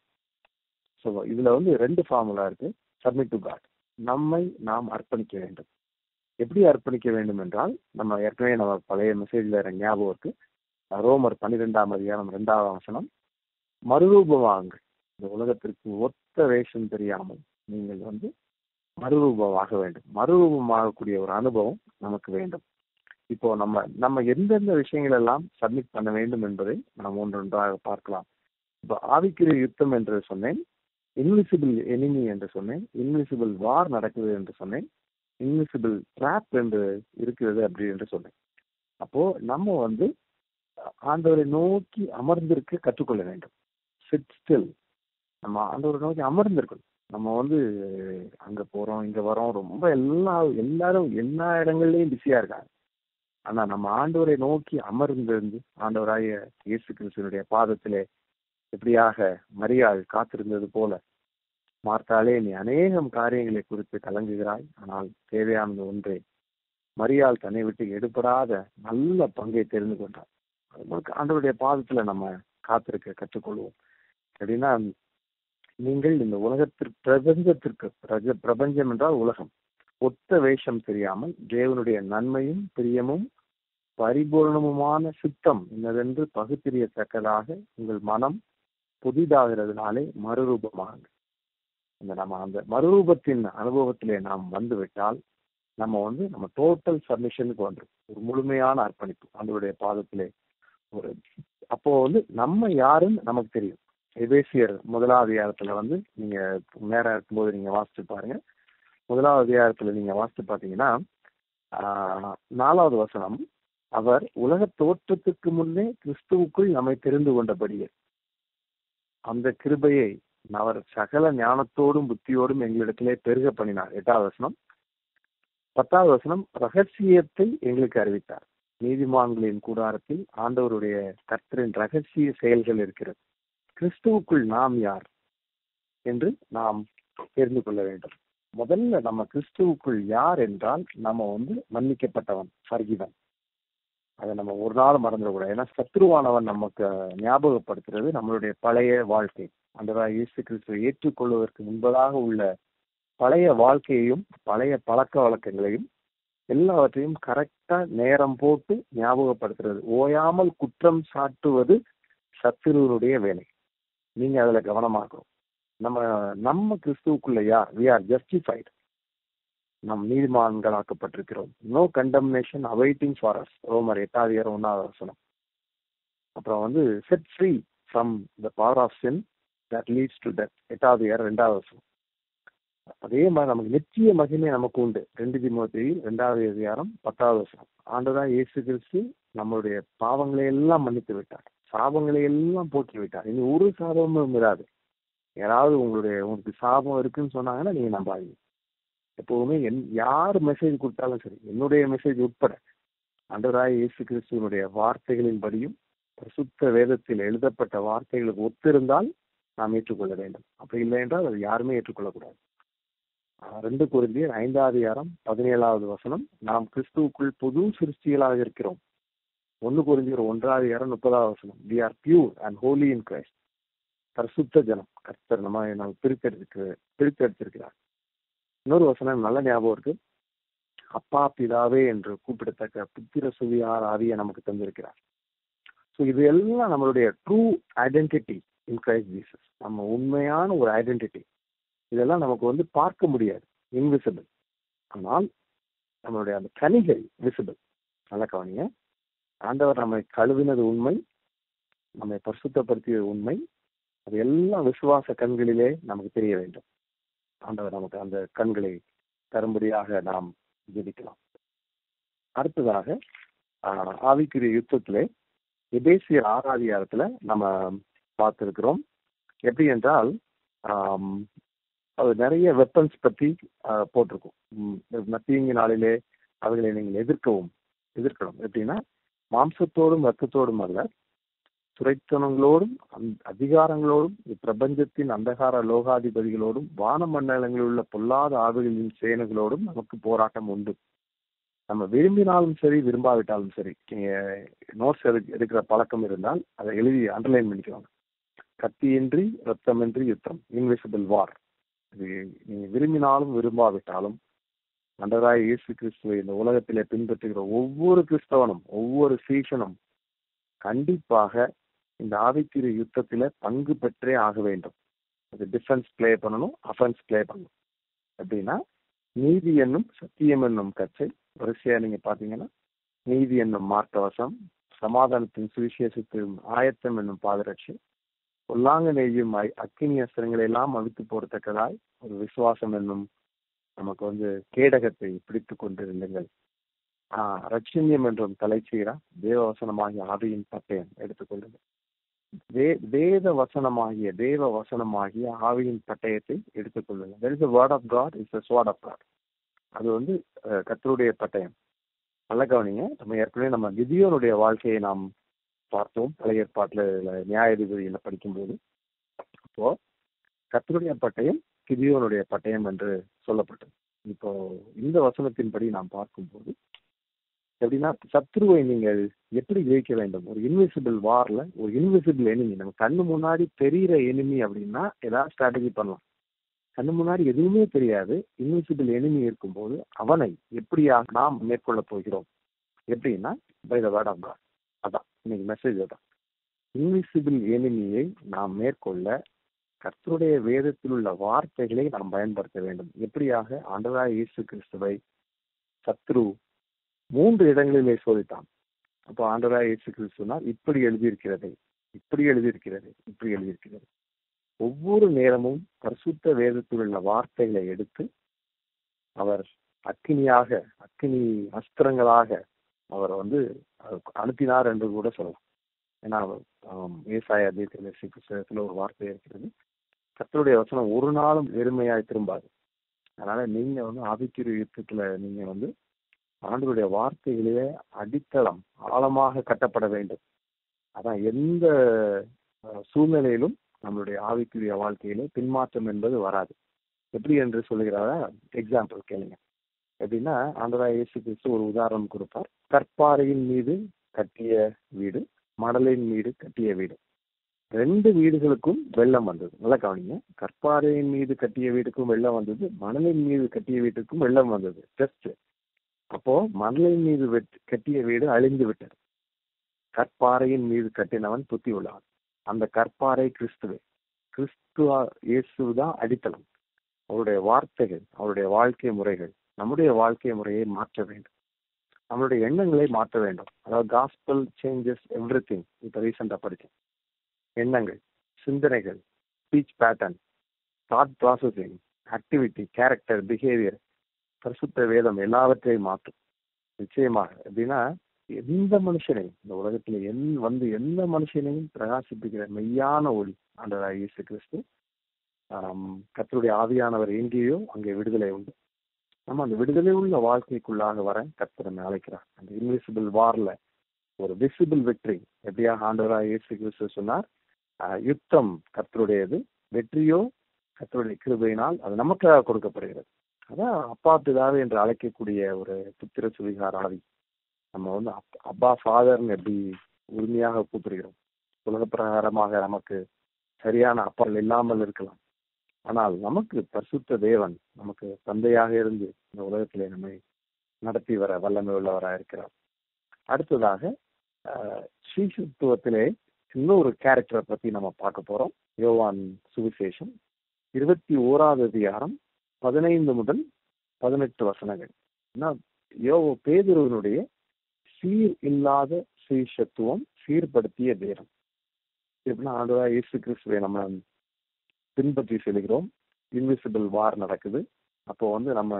[SPEAKER 1] so இதுல வந்து ரெண்டு ஃபார்முலா இருக்கு சப்மிட் டு காட் நம்மை நாம் அர்ப்பணிக்க வேண்டும் எப்படி அர்ப்பணிக்க வேண்டும் என்றால் நம்ம ஏற்கனவே நம்ம பழைய மெசேஜ்ல ஞாபகம் இருக்கு ரோமர் பன்னிரெண்டாம் அதிகாரம் ரெண்டாவது வசனம் மறுரூபமாகுங்கள் இந்த உலகத்திற்கு ஒத்த வேஷம் தெரியாமல் நீங்கள் வந்து மறுரூபமாக வேண்டும் மறுரூபமாகக்கூடிய ஒரு அனுபவம் நமக்கு வேண்டும் இப்போ நம்ம நம்ம எந்தெந்த விஷயங்கள் எல்லாம் சப்மிட் பண்ண வேண்டும் என்பதை நாம் ஒன்றொன்றாக பார்க்கலாம் இப்போ ஆவிக்குரிய யுத்தம் என்று சொன்னேன் இன்விசிபிள் எனிமி என்று சொன்னேன் இன்விசிபிள் வார் நடக்குது என்று சொன்னேன் இன்விசிபிள் ட்ராப் என்று இருக்கிறது அப்படி என்று சொன்னேன் அப்போ நம்ம வந்து ஆண்டவரை நோக்கி அமர்ந்திருக்க கற்றுக்கொள்ள வேண்டும் சிட் ஸ்டில் நம்ம ஆண்டவரை நோக்கி அமர்ந்திருக்கணும் நம்ம வந்து அங்க போறோம் இங்க வரோம் ரொம்ப எல்லா எல்லாரும் எல்லா இடங்கள்லயும் பிஸியா இருக்காங்க ஆனா நம்ம ஆண்டவரை நோக்கி அமர்ந்திருந்து ஆண்டவராய இயேசு கிறிஸ்துவனுடைய பாதத்திலே எப்படியாக மரியாள் காத்திருந்தது போல மார்த்தாலே நீ அநேகம் காரியங்களை குறித்து கலங்குகிறாய் ஆனால் தேவையானது ஒன்றே மரியாள் தன்னை விட்டு எடுபடாத நல்ல பங்கை தெரிந்து கொண்டார் அதுக்கு ஆண்டவருடைய பாதத்துல நம்ம காத்திருக்க கற்றுக்கொள்வோம் எப்படின்னா நீங்கள் இந்த உலகத்திற்கு பிரபஞ்சத்திற்கு பிரஜ பிரபஞ்சம் என்றால் உலகம் ஒத்த வேஷம் தெரியாமல் தேவனுடைய நன்மையும் பிரியமும் பரிபூர்ணமுமான சித்தம் இன்னதென்று பகுத்தறியத்தக்கதாக உங்கள் மனம் புதிதாகிறதுனாலே மறுரூபமாக இந்த நம்ம அந்த மறுரூபத்தின் அனுபவத்திலே நாம் வந்து விட்டால் நம்ம வந்து நம்ம டோட்டல் சப்மிஷனுக்கு வந்துடும் ஒரு முழுமையான அர்ப்பணிப்பு ஆண்டவருடைய பாதத்திலே ஒரு அப்போ வந்து நம்ம யாருன்னு நமக்கு தெரியும் எபேசியர் முதலாவது அதிகாரத்துல வந்து நீங்க நேரம் இருக்கும்போது நீங்க வாசிச்சு பாருங்க முதலாவது அதிகாரத்துல நீங்க வாசிச்சு பாத்தீங்கன்னா ஆஹ் நாலாவது வசனம் அவர் உலக தோற்றத்துக்கு முன்னே கிறிஸ்துவுக்குள் நம்மை தெரிந்து கொண்டபடியே அந்த கிருபையை அவர் சகல ஞானத்தோடும் புத்தியோடும் எங்களிடத்திலே பெருக பண்ணினார் எட்டாவது வசனம் பத்தாவது வசனம் ரகசியத்தை எங்களுக்கு அறிவித்தார் நீதிமான்களின் கூடாரத்தில் ஆண்டவருடைய கர்த்தரின் ரகசிய செயல்கள் இருக்கிறது கிறிஸ்துவுக்குள் நாம் யார் என்று நாம் தெரிந்து கொள்ள வேண்டும் முதல்ல நம்ம கிறிஸ்துவுக்குள் யார் என்றால் நம்ம வந்து மன்னிக்கப்பட்டவன் சர்கிதன் அதை நம்ம ஒரு நாள் மறந்துடக்கூடாது ஏன்னா சத்ருவானவன் நமக்கு ஞாபகப்படுத்துறது நம்மளுடைய பழைய வாழ்க்கை அந்த இயேசு கிறிஸ்துவை ஏற்றுக்கொள்வதற்கு முன்பதாக உள்ள பழைய வாழ்க்கையையும் பழைய பழக்க வழக்கங்களையும் எல்லாவற்றையும் கரெக்டா நேரம் போட்டு ஞாபகப்படுத்துறது ஓயாமல் குற்றம் சாட்டுவது சத்துருவனுடைய வேலை நீங்க அதுல கவனமாக்கணும் நம்ம நம்ம கிறிஸ்துவுக்குள்ள யார் வி ஆர் ஜஸ்டிஃபைடு நம் நீதிமான்களாக்கப்பட்டிருக்கிறோம் no condemnation awaiting for us ரோமர் எட்டாவது இயர் ஒன்னாவது வசனம் அப்புறம் வந்து set free from the power of sin that leads to that எட்டாவது இயர் ரெண்டாவது வசனம் அதே மாதிரி நமக்கு நிச்சய மகிமை நமக்கு உண்டு ரெண்டு திமுத்தி ரெண்டாவது அதிகாரம் பத்தாவது வருஷம் ஆண்டுதான் இயேசு கிறிஸ்து நம்மளுடைய பாவங்களை எல்லாம் மன்னித்து விட்டார் சாபங்களை எல்லாம் போக்கி விட்டார் இனி ஒரு சாபமும் இராது யாராவது உங்களுடைய உங்களுக்கு சாபம் இருக்குன்னு சொன்னாங்கன்னா நீங்க நம்பாதீங்க எப்பவுமே என் யார் மெசேஜ் கொடுத்தாலும் சரி என்னுடைய மெசேஜ் உட்பட அண்டராய் இயேசு கிறிஸ்துவனுடைய வார்த்தைகளின் படியும் பிரசுத்த வேதத்தில் எழுதப்பட்ட வார்த்தைகளுக்கு ஒத்திருந்தால் நாம் ஏற்றுக்கொள்ள வேண்டும் அப்படி இல்லை என்றால் அது யாருமே ஏற்றுக்கொள்ளக்கூடாது ரெண்டு குருந்தியர் ஐந்தாவது அதிகாரம் பதினேழாவது வசனம் நாம் கிறிஸ்துவுக்குள் புது சிருஷ்டிகளாக இருக்கிறோம் ஒன்னு குருந்தியர் ஒன்றாவது அதிகாரம் முப்பதாவது வசனம் we are pure and holy in Christ பரிசுத்த ஜனம் கர்த்தர் நம்ம நம்ம பிரித்தெடுத்து பிரித்தெடுத்திருக்கிறார் இன்னொரு வசனம் நல்ல ஞாபகம் இருக்கு அப்பா பிதாவே என்று கூப்பிடத்தக்க புத்திர சுவியார் ஆவியை நமக்கு தந்திருக்கிறார் ஸோ இது எல்லாம் நம்மளுடைய true identity in Christ Jesus நம்ம உண்மையான ஒரு ஐடென்டிட்டி இதெல்லாம் நமக்கு வந்து பார்க்க முடியாது இன்விசிபிள் ஆனால் நம்மளுடைய அந்த கனிகள் விசிபிள் நல்ல கவனிங்க ஆண்டவர் நம்மை கழுவினது உண்மை நம்மை பரிசுத்தப்படுத்தியது உண்மை அது எல்லாம் விசுவாச கண்களிலே நமக்கு தெரிய வேண்டும் ஆண்டவர் நமக்கு அந்த கண்களை தரும்படியாக நாம் ஜெபிக்கலாம் அடுத்ததாக ஆவிக்குரிய யுத்தத்திலே எபேசியர் ஆறாதிகாரத்துல நம்ம பார்த்திருக்கிறோம் எப்படி என்றால் அது நிறைய வெப்பன்ஸ் பற்றி போட்டிருக்கும் மத்தியங்கி நாளிலே அவைகளை நீங்கள் எதிர்க்கவும் எதிர்க்கணும் எப்படின்னா மாம்சத்தோடும் ரத்தத்தோடும் அல்ல துறைத்தனங்களோடும் அதிகாரங்களோடும் இப்பிரபஞ்சத்தின் அந்தகார லோகாதிபதிகளோடும் வான மண்டலங்களில் உள்ள பொல்லாத ஆவிகளின் சேனைகளோடும் நமக்கு போராட்டம் உண்டு நம்ம விரும்பினாலும் சரி விரும்பாவிட்டாலும் சரி நீங்க நோட்ஸ் எடு எடுக்கிற பழக்கம் இருந்தால் அதை எழுதி அண்டர்லைன் பண்ணிக்குவாங்க கத்தியின்றி ரத்தமின்றி யுத்தம் இன்விசிபிள் வார் இது நீங்க விரும்பினாலும் விரும்பாவிட்டாலும் அண்டராய் இயேசு கிறிஸ்துவை இந்த உலகத்திலே பின்பற்றுகிற ஒவ்வொரு கிறிஸ்தவனும் ஒவ்வொரு சீசனும் கண்டிப்பாக இந்த ஆவிக்குரிய யுத்தத்தில பங்கு பெற்றே ஆக வேண்டும் அது டிஃபென்ஸ் பிளே பண்ணணும் அஃபென்ஸ் பிளே பண்ணணும் எப்படின்னா நீதி என்னும் சத்தியம் என்னும் கச்சை வரிசையா நீங்க பாத்தீங்கன்னா நீதி என்னும் மார்க்கவசம் சமாதானத்தின் சுவிசேஷத்தின் ஆயத்தம் என்னும் பாதரட்சி பொல்லாங்கனையும் அ- அக்கினி அஸ்திரங்களை எல்லாம் அவித்து போடத்தக்கதாய் ஒரு விசுவாசம் என்னும் நமக்கு வந்து கேடகத்தை பிடித்து கொண்டிருந்தீங்கள் ஆஹ் ரட்சண்யம் என்றும் தலைச்சீரா தேவ வசனமாகிய ஆவியின் பட்டயம் எடுத்துக்கொள்ளுங்கள் வே வேத வசனமாகிய தேவ வசனமாகிய ஆவியின் பட்டயத்தை எடுத்துக்கொள்ளுங்கள் there is a word of god is the sword of god அது வந்து அஹ், கர்த்தருடைய பட்டயம் நல்ல கவனிங்க நம்ம ஏற்கனவே நம்ம கிதியோனுடைய வாழ்க்கையை நாம் பார்த்தோம் பழைய ஏற்பாட்டுல இதுல நியாயாதிபதியில படிக்கும்போது அப்போ கர்த்தருடைய பட்டயம் கிதியோனுடைய பட்டயம் என்று சொல்லப்பட்டது இப்போ இந்த வசனத்தின்படி நாம் பார்க்கும்போது எப்படின்னா சத்ருவை நீங்கள் எப்படி ஜெயிக்க வேண்டும் ஒரு இன்விசிபிள் வார்ல ஒரு இன்விசிபிள் எனிமி நம்ம கண்ணு முன்னாடி தெரியிற எனிமி அப்படின்னா ஏதாவது ஸ்ட்ராட்டஜி பண்ணலாம் கண்ணு முன்னாடி எதுவுமே தெரியாது இன்விசிபிள் எனிமி இருக்கும்போது அவனை எப்படியாக நாம் மேற்கொள்ள போகிறோம் எப்படின்னா by the word of God அதான் இன்னைக்கு மெசேஜ் அதான் இன்விசிபிள் எனிமியை நாம் மேற்கொள்ள கர்த்தருடைய வேதத்தில் உள்ள வார்த்தைகளை நாம் பயன்படுத்த வேண்டும் எப்படியாக ஆண்டவராய் இயேசு கிறிஸ்துவை சத்ரு மூன்று இடங்களிலே சோதித்தான் அப்போ ஆண்டவராய் இயேசு கிறிஸ்துனால் இப்படி எழுதியிருக்கிறது இப்படி எழுதியிருக்கிறது இப்படி எழுதியிருக்கிறது ஒவ்வொரு நேரமும் பரிசுத்த வேதத்தில் உள்ள வார்த்தைகளை எடுத்து அவர் அக்கினியாக அக்கினி அஸ்திரங்களாக அவர் வந்து அனுப்பினார் என்று கூட சொல்லலாம் ஏன்னா விவசாய அதிகத்தில் ஒரு வார்த்தை இருக்கிறது கர்த்தருடைய வசனம் ஒரு நாளும் வெறுமையாய் திரும்பாது அதனால நீங்க வந்து ஆவிக்குரிய யுத்தத்துல நீங்க வந்து ஆண்டவருடைய வார்த்தைகளிலே அடித்தளம் ஆழமாக கட்டப்பட வேண்டும் அதான் எந்த அஹ், சூழ்நிலையிலும் நம்மளுடைய ஆவிக்குரிய வாழ்க்கையிலே பின்மாற்றம் என்பது வராது எப்படி என்று சொல்லுகிறாரா எக்ஸாம்பிள் கேளுங்க எப்படின்னா ஆண்டவராய் இயேசு கிறிஸ்து ஒரு உதாரணம் கொடுப்பார் கற்பாறையின் மீது கட்டிய வீடு மணலின் மீது கட்டிய வீடு ரெண்டு வீடுகளுக்கும் வெள்ளம் வந்தது நல்லா கவனிங்க கற்பாறையின் மீது கட்டிய வீட்டுக்கும் வெள்ளம் வந்தது மணலின் மீது கட்டிய வீட்டுக்கும் வெள்ளம் வந்தது ஜஸ்ட் அப்போ மணலின் மீது வெட்- கட்டிய வீடு அழிந்து விட்டது கற்பாறையின் மீது கட்டினவன் புத்தி உள்ளான் அந்த கற்பாறை கிறிஸ்துவே கிறிஸ்துவா இயேசுதான் அடித்தளம் அவருடைய வார்த்தைகள் அவருடைய வாழ்க்கை முறைகள் நம்முடைய வாழ்க்கை முறையை மாற்ற வேண்டும் நம்மளுடைய எண்ணங்களை மாற்ற வேண்டும் அதாவது காஸ்பல் சேஞ்சஸ் எவ்ரி திங் இப்போ ரீசெண்டாக படித்தேன் எண்ணங்கள் சிந்தனைகள் speech pattern thought processing activity character behaviour பரிசுத்த வேதம் எல்லாவற்றையும் மாற்றும் நிச்சயமாக எப்படின்னா எந்த மனுஷனையும் இந்த உலகத்துல என் வந்து எந்த மனுஷனையும் பிரகாசிப்பிக்கிற மெய்யான ஒளி ஆண்டவராய் இயேசு கிறிஸ்து ஆம், கர்த்தருடைய ஆவியானவர் எங்கேயோ அங்கே விடுதலை உண்டு நம்ம அந்த விடுதலை உள்ள வாழ்க்கைக்குள்ளாக வர கர்த்தர் நம்மை அழைக்கிறார் அந்த இன்விசிபிள் வார்ல ஒரு விசிபிள் வெற்றி எப்படியாக ஆண்டவராய் இயேசு கிறிஸ்து சொன்னார் ஆஹ், யுத்தம் கர்த்தருடையது வெற்றியோ கர்த்தருடைய கிருபையினால் அது நமக்காக கொடுக்கப்படுகிறது அதான் அப்பா பிதாவே என்று அழைக்கக்கூடிய ஒரு புத்திர சுவிகார ஆவி நம்ம வந்து அப்- அப்பா ஃபாதர்னு எப்படி உரிமையாக கூப்பிடுகிறோம் உலக பிரகாரமாக நமக்கு சரியான அப்பால் இல்லாமல் இருக்கலாம் ஆனால் நமக்கு பரிசுத்த தேவன் நமக்கு தந்தையாக இருந்து இந்த உலகத்திலே நம்மை நடத்தி வர வல்லமை உள்ளவராக இருக்கிறார் அடுத்ததாக ஆஹ், ஸ்ரீசுத்துவத்திலே இன்னொரு கேரக்டரை பத்தி நம்ம பார்க்க போறோம் யோவான் சுவிசேஷம் இருபத்தி ஓராவது அதிகாரம் பதினைந்து முதல் பதினெட்டு வசனங்கள் ஏன்னா யோவோ பேதுருவனுடைய சீர் இல்லாத சீஷத்துவம் சீர்படுத்திய தேவன் எப்படின்னா ஆண்டவா இயேசு கிறிஸ்துவை நம்ம பின்பற்றி செல்கிறோம் இன்விசிபிள் வார் நடக்குது அப்போ வந்து நம்ம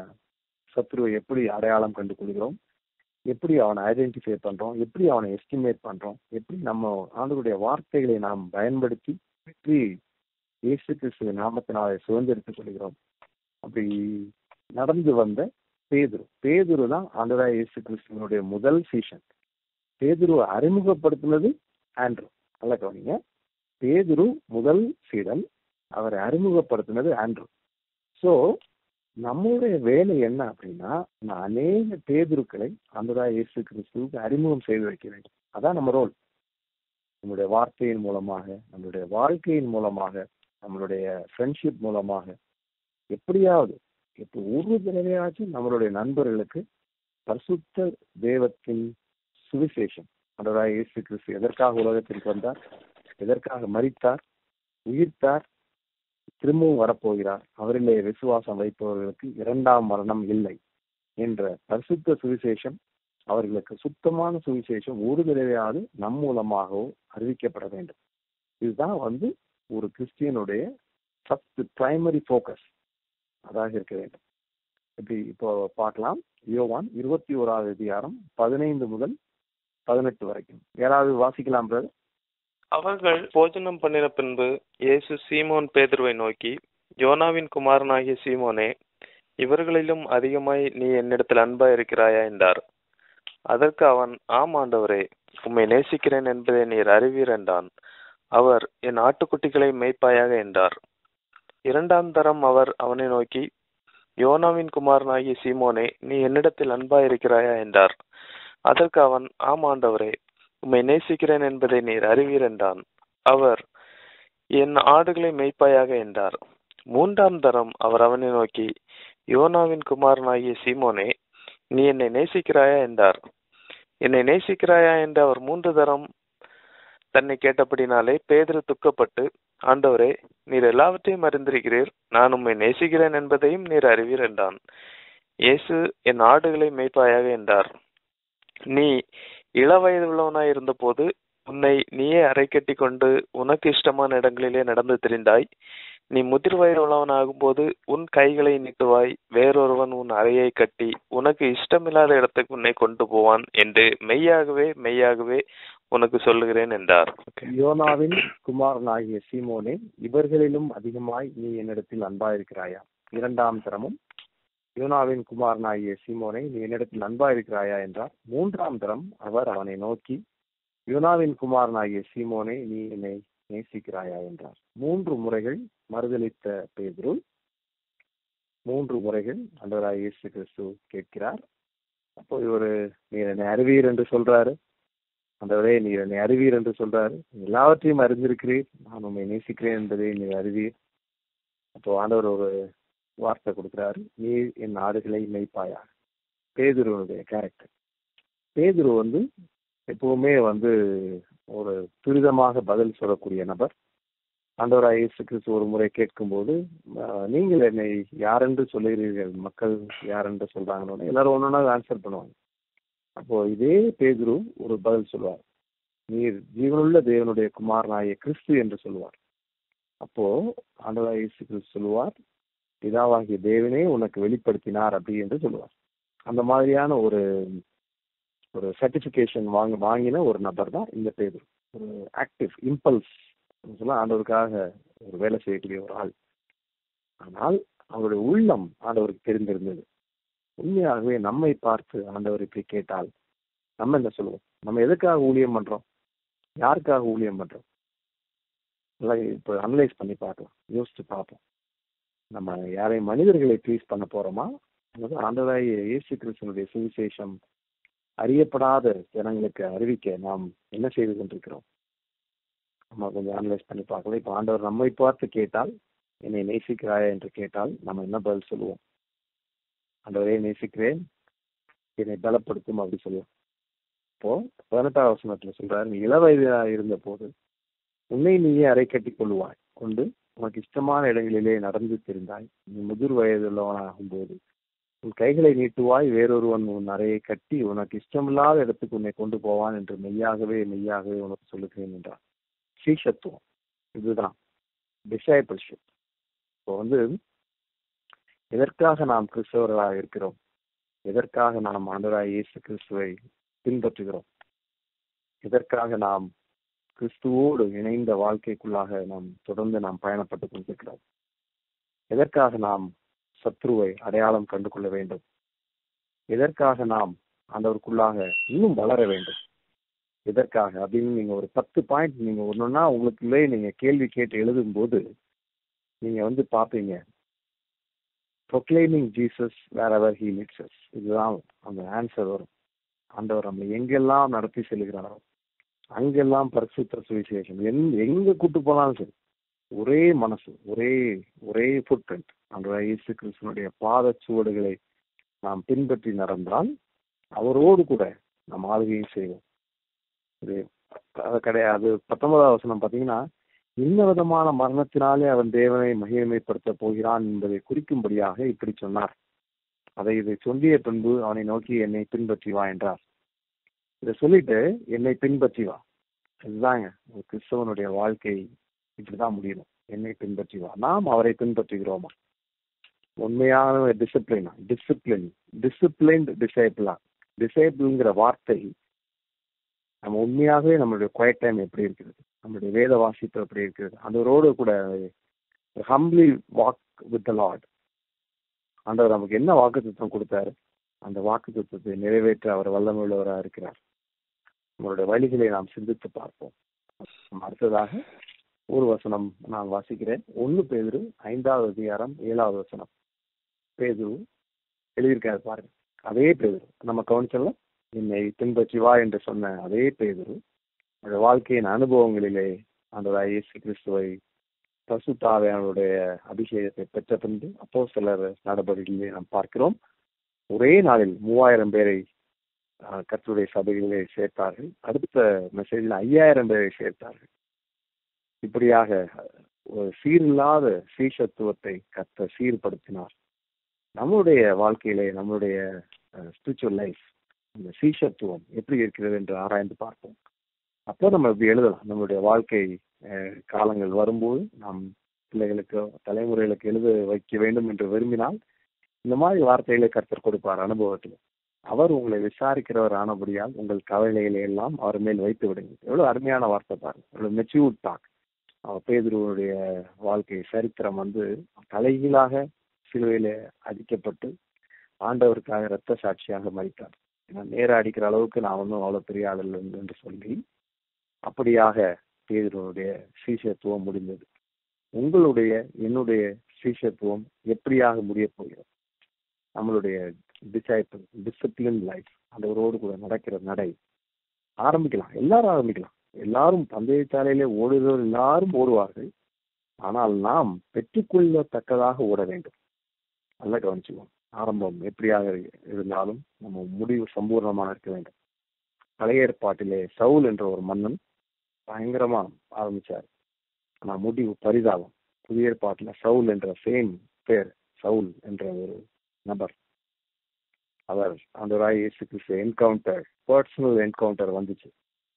[SPEAKER 1] சத்ருவை எப்படி அடையாளம் கண்டு கொள்கிறோம் எப்படி அவனை ஐடென்டிஃபை பண்றோம் எப்படி அவனை எஸ்டிமேட் பண்றோம் எப்படி நம்ம ஆண்டவருடைய வார்த்தைகளை நாம் பயன்படுத்தி வெற்றி இயேசு கிறிஸ்துவின் நாமத்தினாலே சுதந்திரித்துக் கொள்கிறோம் அப்படி நடந்து வந்த பேதுரு பேதுரு தான் ஆண்டவராய் இயேசு கிறிஸ்துவனுடைய முதல் சீஷன் பேதுருவை அறிமுகப்படுத்தினது ஆண்ட்ரூ நல்ல கவனிங்க பேதுரு முதல் சீடன் அவரை அறிமுகப்படுத்தினது ஆண்ட்ரூ ஸோ நம்மளுடைய வேலை என்ன அப்படின்னா நான் அநேக பேதுருக்களை ஆண்டவராய் இயேசு கிறிஸ்துவுக்கு அறிமுகம் செய்து வைக்க வேண்டும் அதான் நம்ம ரோல் நம்மளுடைய வார்த்தையின் மூலமாக நம்மளுடைய வாழ்க்கையின் மூலமாக நம்மளுடைய ஃப்ரெண்ட்ஷிப் மூலமாக எப்படியாவது இப்போ ஒரு தடவையாச்சும் நம்மளுடைய நண்பர்களுக்கு பரிசுத்த தேவத்தின் சுவிசேஷம் ஆண்டவராய் இயேசு கிறிஸ்து எதற்காக உலகத்திற்கு வந்தார் எதற்காக மரித்தார் உயிர்த்தார் திரும்பவும் வரப்போகிறார் அவரிலே விசுவாசம் வைப்பவர்களுக்கு இரண்டாம் மரணம் இல்லை என்ற பரிசுத்த சுவிசேஷம் அவர்களுக்கு சுத்தமான சுவிசேஷம் ஒரு தடவையாவது நம் மூலமாகவோ அறிவிக்கப்பட வேண்டும் இதுதான் வந்து ஒரு கிறிஸ்டியனுடைய ஃபர்ஸ்ட் பிரைமரி ஃபோக்கஸ் அதாக இருக்க வேண்டும் இப்படி இப்போ பார்க்கலாம் யோவான் இருபத்தி ஓராவது அதிகாரம் பதினைந்து முதல் பதினெட்டு வரைக்கும் யாராவது வாசிக்கலாம் பிரதர்
[SPEAKER 2] அவர்கள் போஜனம் பண்ணின பின்பு இயேசு சீமோன் பேதுருவை நோக்கி யோனாவின் குமாரனாகிய சீமோனே இவர்களிலும் அதிகமாய் நீ என்னிடத்தில் அன்பா இருக்கிறாயா என்றார் அதற்கு அவன் ஆம் ஆண்டவரே உம்மை நேசிக்கிறேன் என்பதை நீர் அறிவீர் என்றான் அவர் என் ஆட்டுக்குட்டிகளை மேய்ப்பாயாக என்றார் இரண்டாம் தரம் அவர் அவனை நோக்கி யோனாவின் குமாரனாகிய சீமோனே நீ என்னிடத்தில் அன்பா இருக்கிறாயா என்றார் அதற்கு அவன் ஆம் ஆண்டவரே உம்மை நேசிக்கிறேன் என்பதை நீர் அறிவீர் என்றான் அவர் என் ஆடுகளை மேய்ப்பாயாக என்றார் மூன்றாம் தரம் அவர் அவனை நோக்கி யோனாவின் குமாரனாகிய சீமோனே நீ என்னை நேசிக்கிறாயா என்றார் என்னை நேசிக்கிறாயா என்று அவர் மூன்று தரம் தன்னை கேட்டபடினாலே பேதுரு துக்கப்பட்டு ஆண்டவரே நீர் எல்லாவற்றையும் அறிந்திருக்கிறீர் நான் உம்மை நேசிக்கிறேன் என்பதையும் நீர் அறிவீர் என்றான் இயேசு என் ஆடுகளை மேய்ப்பாயாக என்றார் நீ இளவயது உள்ளவனாய் இருந்தபோது உன்னை நீயே அரை கட்டி கொண்டு உனக்கு இஷ்டமான இடங்களிலே நடந்து திரிந்தாய் நீ முதிர் வயது உள்ளவனாகும் போது உன் கைகளை நீட்டுவாய் வேறொருவன் உன் அறையை கட்டி உனக்கு இஷ்டமில்லாத இடத்துக்கு உன்னை கொண்டு போவான் என்று மெய்யாகவே மெய்யாகவே உனக்கு சொல்லுகிறேன் என்றார்
[SPEAKER 1] யோனாவின் குமாரனாகிய சீமோனே இவர்களிலும் அதிகமாய் நீ என்னிடத்தில் அன்பாயிருக்கிறாயா இரண்டாம் தரமும் யோனாவின் குமாரனாகிய சீமோனை நீ என்னிடத்தில் அன்பாயிருக்கிறாயா என்றார் மூன்றாம் தரம் அவர் அவனை நோக்கி யோனாவின் குமாரனாகிய சீமோனை நீ என்னை நேசிக்கிறாயா என்றார் மூன்று முறைகள் மறுதளித்த பேதுரு மூன்று முறைகள் அன்றவராய் இயேசு கிறிஸ்து கேட்கிறார் அப்போ இவர் நீர் என்னை அறிவீர் என்று சொல்றாரு அந்தவரே நீர் என்னை அறிவீர் என்று சொல்றாரு எல்லாவற்றையும் அறிந்திருக்கிறீர் நான் உண்மை நேசிக்கிறேன் என்பதை நீ அறிவீர் அப்போ ஆண்டவர் ஒரு வார்த்தை கொடுக்கிறாரு நீர் என் ஆடுகளை மேய்ப்பாயா பேதுருவனுடைய கேரக்டர் பேதுரு வந்து எப்பவுமே வந்து ஒரு துரிதமாக பதில் சொல்லக்கூடிய நபர் ஆண்டவராய் இயேசு கிறிஸ்து ஒரு முறை கேட்கும்போது நீங்கள் என்னை யாரென்று சொல்லுகிறீர்கள் மக்கள் யாரென்று சொல்றாங்கன்னு எல்லாரும் ஒன்னொன்னா ஆன்சர் பண்ணுவாங்க அப்போ இதே பேதுரு ஒரு பதில் சொல்லுவார் நீர் ஜீவனுள்ள தேவனுடைய குமாரனாய கிறிஸ்து என்று சொல்லுவார் அப்போ ஆண்டவராய் இயேசு கிறிஸ்து சொல்லுவார் பிதாவாகிய தேவனே உனக்கு வெளிப்படுத்தினார் அப்படி என்று சொல்லுவார் அந்த மாதிரியான ஒரு ஒரு சர்டிபிகேஷன் வாங்க வாங்கின ஒரு நபர் தான் இந்த பேர் ஒரு ஆக்டிவ் இம்பல்ஸ் சொல்ல ஆண்டவருக்காக ஒரு வேலை செய்யக்கூடிய ஒரு ஆள் ஆனால் அவருடைய உள்ளம் ஆண்டவருக்கு தெரிந்திருந்தது உண்மையாகவே நம்மை பார்த்து ஆண்டவர் இப்படி கேட்டால் நம்ம என்ன சொல்லுவோம் நம்ம எதுக்காக ஊழியம் பண்றோம் யாருக்காக ஊழியம் பண்றோம் நல்லா இப்போ அனலைஸ் பண்ணி பார்க்கலாம் யோசிச்சு பார்ப்போம் நம்ம யாரையும் மனிதர்களை ப்ளீஸ் பண்ண போறோமா அல்லது ஆண்டவராய் இயேசு கிறிஸ்தனுடைய சுவிசேஷம் அறியப்படாத ஜனங்களுக்கு அறிவிக்க நாம் என்ன செய்து கொண்டிருக்கிறோம் நம்ம கொஞ்சம் அனலைஸ் பண்ணி பார்க்கலாம் இப்போ ஆண்டவர் நம்மை பார்த்து கேட்டால் என்னை நேசிக்கிறாயா என்று கேட்டால் நம்ம என்ன பதில் சொல்லுவோம் ஆண்டவரே நேசிக்கிறேன் என்னை பலப்படுத்தும் அப்படி சொல்லுவோம் இப்போ பதினெட்டாம் வசனத்துல சொல்றாரு நீ இளவயதா இருந்த போது உன்னை நீயே அரை கட்டி கொள்ளுவாய் கொண்டு உனக்கு இஷ்டமான இடங்களிலே நடந்து தெரிந்தாய் நீ முதிர் வயதுள்ளவனாகும் போது உன் கைகளை நீட்டுவாய் வேறொருவன் உன் அறையை கட்டி உனக்கு இஷ்டமில்லாத இடத்துக்கு உன்னை கொண்டு போவான் என்று மெய்யாகவே மெய்யாகவே உனக்கு சொல்லுகிறேன் என்றார் சீஷத்துவம் இதுதான் டிசைபிள்ஷிப் இப்போ வந்து எதற்காக நாம் கிறிஸ்தவர்களாக இருக்கிறோம் எதற்காக நாம் ஆண்டவராய் இயேசு கிறிஸ்துவை பின்பற்றுகிறோம் எதற்காக நாம் கிறிஸ்துவோடு இணைந்த வாழ்க்கைக்குள்ளாக நாம் தொடர்ந்து நாம் பயணப்பட்டுக் கொண்டிருக்கிறோம் எதற்காக நாம் சத்ருவை அடையாளம் கண்டு கொள்ள வேண்டும் எதற்காக நாம் ஆண்டவருக்குள்ளாக இன்னும் வளர வேண்டும் எதற்காக அப்படின்னு நீங்க ஒரு பத்து பாயிண்ட் நீங்க ஒன்னொன்னா உங்களுக்குள்ளே நீங்க கேள்வி கேட்டு எழுதும் போது நீங்க வந்து பாப்பீங்க ப்ரொக்ளைமிங் ஜீசஸ் வேற எவர் ஹீ லிட்ஸஸ் இதுதான் அந்த ஆன்சர் வரும் ஆண்டவர் நம்மளை எங்கெல்லாம் நடத்தி செல்கிறாரோ அங்கெல்லாம் பரிசுத்த சுவிசேஷம் எங் எங்க கூட்டு போனாலும் சரி ஒரே மனசு ஒரே ஒரே ஃபுட் பிரிண்ட் அந்த இயேசு கிறிஸ்தனுடைய பாத சுவடுகளை நாம் பின்பற்றி நடந்தால் அவரோடு கூட நாம் ஆளுகையும் செய்வோம் இது அது கிடையாது பத்தொன்பதாவது வசனம் பார்த்தீங்கன்னா இன்ன விதமான மரணத்தினாலே அவன் தேவனை மகிமைப்படுத்த போகிறான் என்பதை குறிக்கும்படியாக இப்படி சொன்னார் அதை இதை சொல்லிய பின்பு அவனை நோக்கி என்னை பின்பற்றி வா என்றார் இதை சொல்லிட்டு என்னை பின்பற்றி வா இதுதாங்க ஒரு கிறிஸ்தவனுடைய வாழ்க்கை இப்படிதான் முடியணும் என்னை பின்பற்றி வா நாம் அவரை பின்பற்றுகிறோமா உண்மையான டிசிப்ளினா டிசிப்ளின் டிசிப்ளின்ட் டிசைபிளா டிசைபிள்ங்கிற வார்த்தை நம்ம உண்மையாகவே நம்மளுடைய குவைட் டைம் எப்படி இருக்கிறது நம்மளுடைய வேத வாசிப்பு எப்படி இருக்கிறது அதோடு கூட humbly walk with the Lord ஆண்டவர் நமக்கு என்ன வாக்கு கொடுத்தாரு அந்த வாக்கு தத்துவத்தை நிறைவேற்ற அவர் வல்லமையுள்ளவராக இருக்கிறார் நம்மளுடைய வழிகளை நாம் சிந்தித்து பார்ப்போம் அடுத்ததாக ஒரு வசனம் நான் வாசிக்கிறேன் ஒன்னு பேதுரு ஐந்தாவது அதிகாரம் ஏழாவது வசனம் பேதுரு எழுதியிருக்காரு பாருங்க அதே பேதுரு நம்ம கவனிச்சலாம் என்னை பின்பற்றி வா என்று சொன்ன அதே பேதுரு அவருடைய வாழ்க்கையின் அனுபவங்களிலே அந்த இயேசு கிறிஸ்துவை பசுத்தாவையானுடைய அபிஷேகத்தை பெற்ற பின்பு அப்போ சிலர் நடவடிக்கைகளை நாம் பார்க்கிறோம் ஒரே நாளில் மூவாயிரம் பேரை கர்த்தருடைய சபைகளிலே சேர்த்தார்கள் அடுத்த மெசேஜில் ஐயாயிரம் பேரை சேர்த்தார்கள் இப்படியாக ஒரு சீரில்லாத சீசத்துவத்தை கத்த சீர்படுத்தினார் நம்முடைய வாழ்க்கையிலே நம்முடைய ஸ்பிரிச்சுவல் லைஃப் இந்த சீசத்துவம் எப்படி இருக்கிறது என்று ஆராய்ந்து பார்ப்போம் அப்போ நம்ம இப்படி எழுதலாம் நம்மளுடைய வாழ்க்கை காலங்கள் வரும்போது நாம் பிள்ளைகளுக்கு தலைமுறைகளுக்கு எழுத வைக்க வேண்டும் என்று விரும்பினால் இந்த மாதிரி வார்த்தைகளை கருத்தர் கொடுப்பார் அனுபவத்தில் அவர் உங்களை விசாரிக்கிறவர் ஆனபடியால் உங்கள் கவலைகளை எல்லாம் அவர் மேல் வைத்து விடுங்கள் எவ்வளவு அருமையான வார்த்தை பாருங்க எவ்வளவு மெச்சூர் டாக் அவர் பேதுருவனுடைய வாழ்க்கை சரித்திரம் வந்து தலைகீழாக சிலுவையில அடிக்கப்பட்டு ஆண்டவருக்காக இரத்த சாட்சியாக மறித்தார் ஏன்னா நேர அடிக்கிற அளவுக்கு நான் ஒன்றும் அவ்வளவு பெரிய ஆள் இல்லை என்று சொல்லி அப்படியாக பேதுருவனுடைய சீசத்துவம் முடிந்தது உங்களுடைய என்னுடைய சீசத்துவம் எப்படியாக முடிய போகிறது நம்மளுடைய டிசைபிள் டிசிப்ளின் லைஃப் அந்தவரோடு கூட நடக்கிற நடை ஆரம்பிக்கலாம் எல்லாரும் ஆரம்பிக்கலாம் எல்லாரும் பந்தயச்சாலையிலே ஓடுகிறவர் எல்லாரும் ஓடுவார்கள் ஆனால் நாம் பெற்றுக்கொள்ளத்தக்கதாக ஓட வேண்டும் நல்லா கவனிச்சுக்கோம் ஆரம்பம் எப்படியாக இருந்தாலும் நம்ம முடிவு சம்பூர்ணமாக இருக்க வேண்டும் பழைய ஏற்பாட்டிலே சவுல் என்ற ஒரு மன்னன் பயங்கரமா ஆரம்பிச்சார் ஆனா முடிவு பரிதாபம் புதிய ஏற்பாட்டுல சவுல் என்ற சேம் பேர் சவுல் என்ற ஒரு நபர் அவர் அந்த ராய் இயேசு கிறிஸ்து என்கவுண்டர் பர்சனல் என்கவுண்டர் வந்துச்சு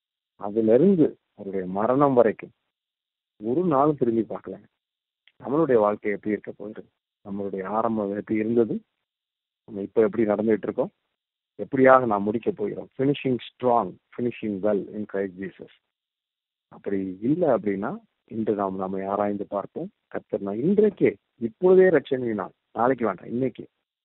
[SPEAKER 1] அதுல இருந்து அவருடைய மரணம் வரைக்கும் ஒரு நாளும் திரும்பி பார்க்கல நம்மளுடைய வாழ்க்கை எப்படி இருக்க போகிறது நம்மளுடைய ஆரம்பம் எப்படி இருந்தது நம்ம இப்ப எப்படி நடந்துட்டு இருக்கோம் எப்படியாக நாம் முடிக்க போகிறோம் finishing strong finishing well in Christ Jesus அப்படி இல்லை அப்படின்னா இன்று நாம் நம்மை ஆராய்ந்து பார்ப்போம் கத்தர் இன்றைக்கே இப்பொழுதே ரட்சணை நாள் நாளைக்கு வேண்டாம் இன்னைக்கு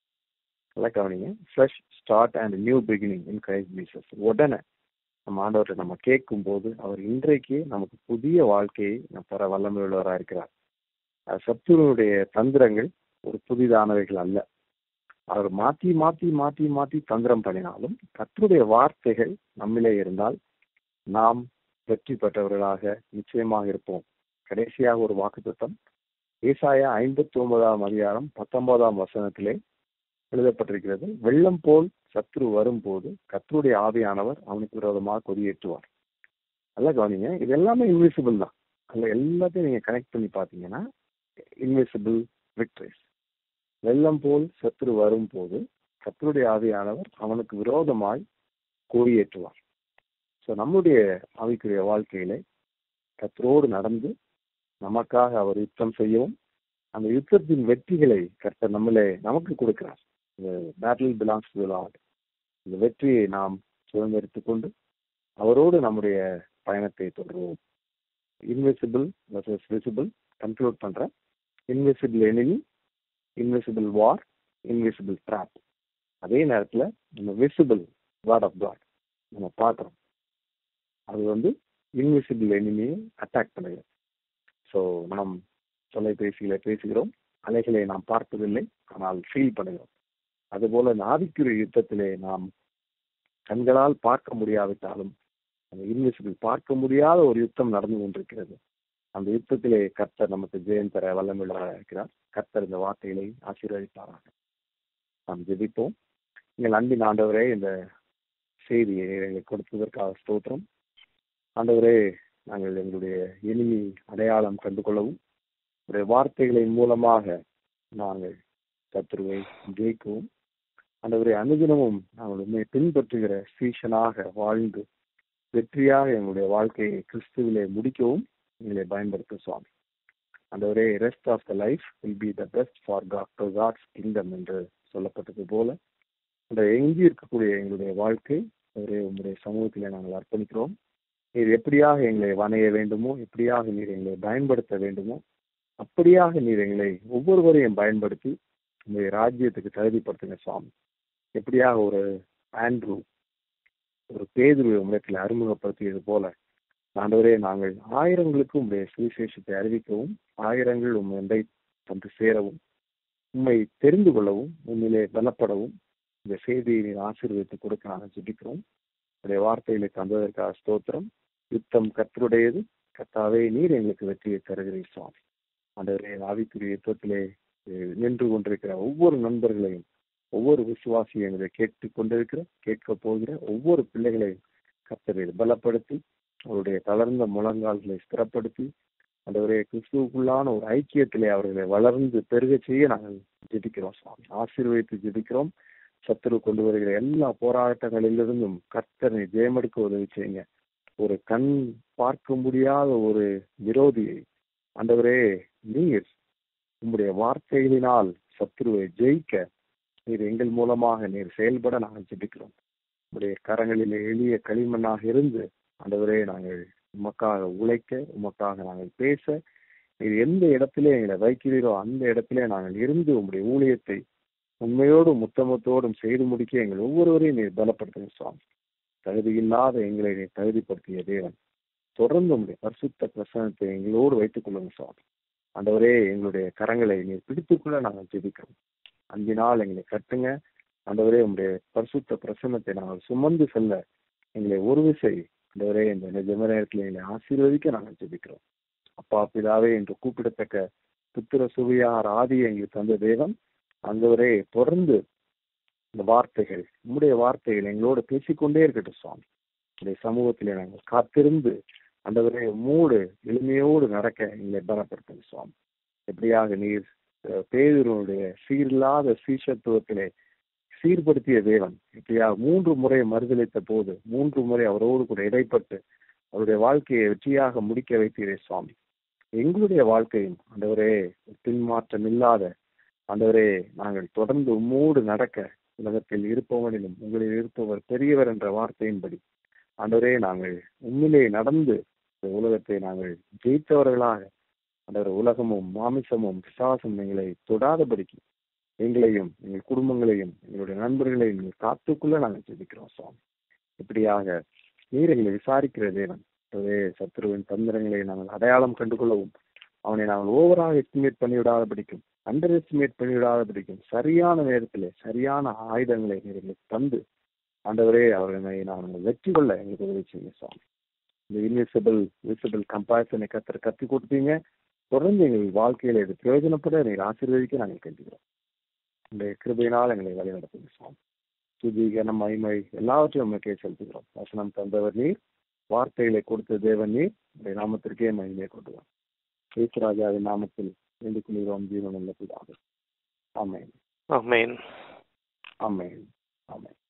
[SPEAKER 1] நல்லா கவனிங்க fresh start and new beginning in Christ Jesus உடனே நம்ம ஆண்டவர்கிட்ட நம்ம கேட்கும் போது அவர் இன்றைக்கே நமக்கு புதிய வாழ்க்கையை தர வல்லமை உள்ளவராக இருக்கிறார் சத்துருனுடைய தந்திரங்கள் ஒரு புதிதானவைகள் அல்ல அவர் மாத்தி மாத்தி மாத்தி மாத்தி தந்திரம் பண்ணினாலும் கத்தருடைய வார்த்தைகள் நம்மிலே இருந்தால் நாம் வெற்றி பெற்றவர்களாக நிச்சயமாக இருப்போம் கடைசியாக ஒரு வாக்கு திட்டம் ஏசாயா ஐம்பத்தி ஒன்பதாம் அதிகாரம் பத்தொன்பதாம் வசனத்திலே எழுதப்பட்டிருக்கிறது வெள்ளம் போல் சத்ரு வரும்போது கத்தருடைய ஆவியானவர் அவனுக்கு விரோதமாக கொடியேற்றுவார் நல்லா கவனிங்க இது எல்லாமே இன்விசிபிள் தான் அதுல எல்லாத்தையும் நீங்க கனெக்ட் பண்ணி பாத்தீங்கன்னா இன்விசிபிள் விக்டரிஸ் வெள்ளம் போல் சத்ரு வரும்போது கத்தருடைய ஆவியானவர் அவனுக்கு விரோதமாய் கொடியேற்றுவார் ஸோ நம்முடைய ஆவிக்குரிய வாழ்க்கையிலே கத்தரோடு நடந்து நமக்காக அவர் யுத்தம் செய்யவும் அந்த யுத்தத்தின் வெற்றிகளை கர்த்தர் நம்மளே நமக்கு கொடுக்கிறார் இந்த பேட்டில் பிலாங்ஸ் டு லார்ட் இந்த வெற்றியை நாம் சுதந்திரித்துக் கொண்டு அவரோடு நம்முடைய பயணத்தை தொடருவோம் இன்விசிபிள் வர்சஸ் விசிபிள் கன்க்ளூட் பண்றேன் invisible enemy invisible war invisible trap அதே நேரத்தில் நம்ம விசிபிள் காட் ஆஃப் காட் நம்ம பார்க்குறோம் அது வந்து இன்விசிபிள் எனிமியை அட்டாக் பண்ணுகிறோம் ஸோ நாம் தொலைபேசியில பேசுகிறோம் அலைகளை நாம் பார்ப்பதில்லை ஆனால் ஃபீல் பண்ணுகிறோம் அதுபோல இந்த ஆவிக்குரிய யுத்தத்திலே நாம் கண்களால் பார்க்க முடியாவிட்டாலும் அந்த இன்விசிபிள் பார்க்க முடியாத ஒரு யுத்தம் நடந்து கொண்டிருக்கிறது அந்த யுத்தத்திலே கர்த்தர் நமக்கு ஜெயம் தர வல்லமுள்ளவராக இருக்கிறார் கர்த்தர் இந்த வார்த்தைகளை ஆசீர்வதிப்பாராக நாம் ஜெபிப்போம் எங்கள் அன்பின் ஆண்டவரே இந்த செய்தியை எங்களுக்கு கொடுத்ததற்காக ஸ்தோத்திரம் ஆண்டவரே நாங்கள் எங்களுடைய எளிமை அடையாளம் கண்டு கொள்ளவும் உடைய வார்த்தைகளின் மூலமாக நாங்கள் கத்துருவை ஜெயிக்கவும் ஆண்டவரை அனுதினமும் நாங்கள் உண்மை பின்பற்றுகிற சீஷனாக வாழ்ந்து வெற்றியாக எங்களுடைய வாழ்க்கையை கிறிஸ்துவிலே முடிக்கவும் எங்களை பயன்படுத்தும் சுவாமி அந்த ஒரே rest of the life will be the best for God God's kingdom என்று சொல்லப்பட்டது போல அந்த எங்கி இருக்கக்கூடிய எங்களுடைய வாழ்க்கை ஒரே உங்களுடைய சமூகத்திலே நாங்கள் அர்ப்பணிக்கிறோம் நீர் எப்படியாக எங்களை வணைய வேண்டுமோ எப்படியாக நீர் எங்களை பயன்படுத்த வேண்டுமோ அப்படியாக நீர் எங்களை ஒவ்வொருவரையும் பயன்படுத்தி உங்களுடைய ராஜ்யத்துக்கு தகுதிப்படுத்துங்க சுவாமி எப்படியாக ஒரு ஆண்ட்ரூ ஒரு பேதுருவை உலகத்தில் அறிமுகப்படுத்தியது போல ஆண்டவரே நாங்கள் ஆயிரங்களுக்கு உங்களுடைய சுவிசேஷத்தை அறிவிக்கவும் ஆயிரங்கள் உண்மை வந்து சேரவும் உண்மை தெரிந்து கொள்ளவும் உண்மையிலே பலப்படவும் இந்த செய்தியை நீர் ஆசீர்வதித்து கொடுக்க நாங்கள் ஜெபிக்கிறோம் உடைய வார்த்தைகளை தந்ததற்காக ஸ்தோத்திரம் யுத்தம் கத்தருடையது கத்தாவே நீர் எங்களுக்கு வெற்றியை தருகிறீர் சுவாமி ஆண்டவரே ஆவிக்குரிய யுத்தத்திலே நின்று கொண்டிருக்கிற ஒவ்வொரு நண்பர்களையும் ஒவ்வொரு விசுவாசியும் எங்களை கேட்டுக் கொண்டிருக்கிற கேட்க போகிற ஒவ்வொரு பிள்ளைகளையும் கத்தரை பலப்படுத்தி அவருடைய தளர்ந்த முழங்கால்களை ஸ்திரப்படுத்தி ஆண்டவரே கிறிஸ்துவுக்குள்ளான ஒரு ஐக்கியத்திலே அவர்களை வளர்ந்து பெருக செய்ய நாங்கள் ஜெபிக்கிறோம் சுவாமி ஆசீர்வதித்து ஜெபிக்கிறோம் சத்துரு கொண்டு வருகிற எல்லா போராட்டங்களிலிருந்தும் கர்த்தனை ஜெயமெடுக்க உதவி செய்யுங்க ஒரு கண் பார்க்க முடியாத ஒரு விரோதியை ஆண்டவரே நீர் உங்களுடைய வார்த்தைகளினால் சத்துருவை ஜெயிக்க நீர் எங்கள் மூலமாக நீர் செயல்பட நாங்கள் ஜெபிக்கிறோம் உங்களுடைய கரங்களிலே எளிய களிமண்ணாக இருந்து ஆண்டவரே நாங்கள் உமக்காக உழைக்க உமக்காக நாங்கள் பேச நீர் எந்த இடத்திலே எங்களை வைக்கிறீரோ அந்த இடத்திலே நாங்கள் இருந்து உங்களுடைய ஊழியத்தை உண்மையோடும் முத்தமத்தோடும் செய்து முடிக்க எங்கள் ஒவ்வொருவரையும் நீர் பலப்படுத்துங்க சுவாமி தகுதி இல்லாத எங்களை நீர் தகுதிப்படுத்திய தேவன் தொடர்ந்து உங்களுடைய பரிசுத்த பிரசனத்தை எங்களோடு வைத்துக் கொள்ளுங்க சுவாமி ஆண்டவரே எங்களுடைய கரங்களை நீர் பிடித்துக்கொள்ள நாங்கள் ஜெபிக்கிறோம் அஞ்சினால் எங்களை கட்டுங்க ஆண்டவரே உங்களுடைய பரிசுத்த பிரசனத்தை நாங்கள் சுமந்து செல்ல எங்களை ஒரு விசை ஆண்டவரே இந்த நிஜம நேரத்தில் எங்களை ஆசீர்வதிக்க நாங்கள் ஜெபிக்கிறோம் அப்பா பிதாவே என்று கூப்பிடத்தக்க புத்திர சுவையார் ஆதியை எங்களுக்கு தந்த தேவன் ஆண்டவரே தொடர்ந்து இந்த வார்த்தைகள் உங்களுடைய வார்த்தைகள் எங்களோடு பேசிக்கொண்டே இருக்கட்டும் சுவாமி இந்த சமூகத்திலே நாங்கள் காத்திருந்து ஆண்டவரே மூடு எளிமையோடு நடக்க எங்களை பலப்படுத்துங்க சுவாமி எப்படியாக நீர் பேதருடைய சீரில்லாத சீஷத்துவத்திலே சீர்படுத்திய தேவன் எப்படியாக மூன்று முறை மறுதளித்த போது மூன்று முறை அவரோடு கூட இடைப்பட்டு அவருடைய வாழ்க்கையை வெற்றியாக முடிக்க வைத்தீரே சுவாமி எங்களுடைய வாழ்க்கையும் ஆண்டவரே பின்மாற்றம் இல்லாத ஆண்டவரே நாங்கள் தொடர்ந்து உம்மோடு நடக்க உலகத்தில் இருப்பவனிலும் உங்களில் இருப்பவர் பெரியவர் என்ற வார்த்தையின்படி ஆண்டவரே நாங்கள் உண்மையிலே நடந்து இந்த உலகத்தை நாங்கள் ஜெயித்தவர்களாக ஆண்டவர் உலகமும் மாமிசமும் விசுவாசம் எங்களை தொடாதபடிக்கு எங்களையும் எங்கள் குடும்பங்களையும் எங்களுடைய நண்பர்களையும் நீங்கள் காத்துக்குள்ள நாங்கள் ஜெபிக்கிறோம் சுவாமி இப்படியாக நீர் எங்களை விசாரிக்கிற தேவன் சத்ருவின் தந்திரங்களை நாங்கள் அடையாளம் கண்டுகொள்ளவும் அவனை நாங்கள் ஓவராக எஸ்டிமேட் பண்ணிவிடாத பிடிக்கும் அண்டர் எஸ்டிமேட் பண்ணிவிடாத பிடிக்கும் சரியான நேரத்திலே சரியான ஆயுதங்களை எங்களுக்கு தந்து ஆண்டவரே அவர்களை நாங்கள் வெற்றி கொள்ள எங்களுக்கு உதவி செய்யுங்க சுவாமி இந்த இன்விசிபிள் விசிபிள் கம்பாரிசனை கத்திர கத்தி கொடுத்தீங்க தொடர்ந்து எங்கள் வாழ்க்கையில இது பிரயோஜனப்பட நீங்கள் ஆசீர்வதிக்க நாங்கள் கண்டிக்கிறோம் இந்த கிருபையினால் எங்களை வழிநடத்துங்க சுவாமி துதி கனம் மகிமை எல்லாவற்றையும் உண்மைக்கே செலுத்துகிறோம் வசனம் தந்தவர் நீர் வார்த்தைகளை கொடுத்த தேவன் நீர் உடைய நாமத்திற்கே மகிமையை கொண்டு வா ஈஸ்வராஜாவின் நாமத்தில் வேண்டிக் கொள்கிறோம் ஜீவன் உள்ள பிதாவே ஆமேன்
[SPEAKER 2] ஆமென்
[SPEAKER 1] ஆமேன் ஆமேன்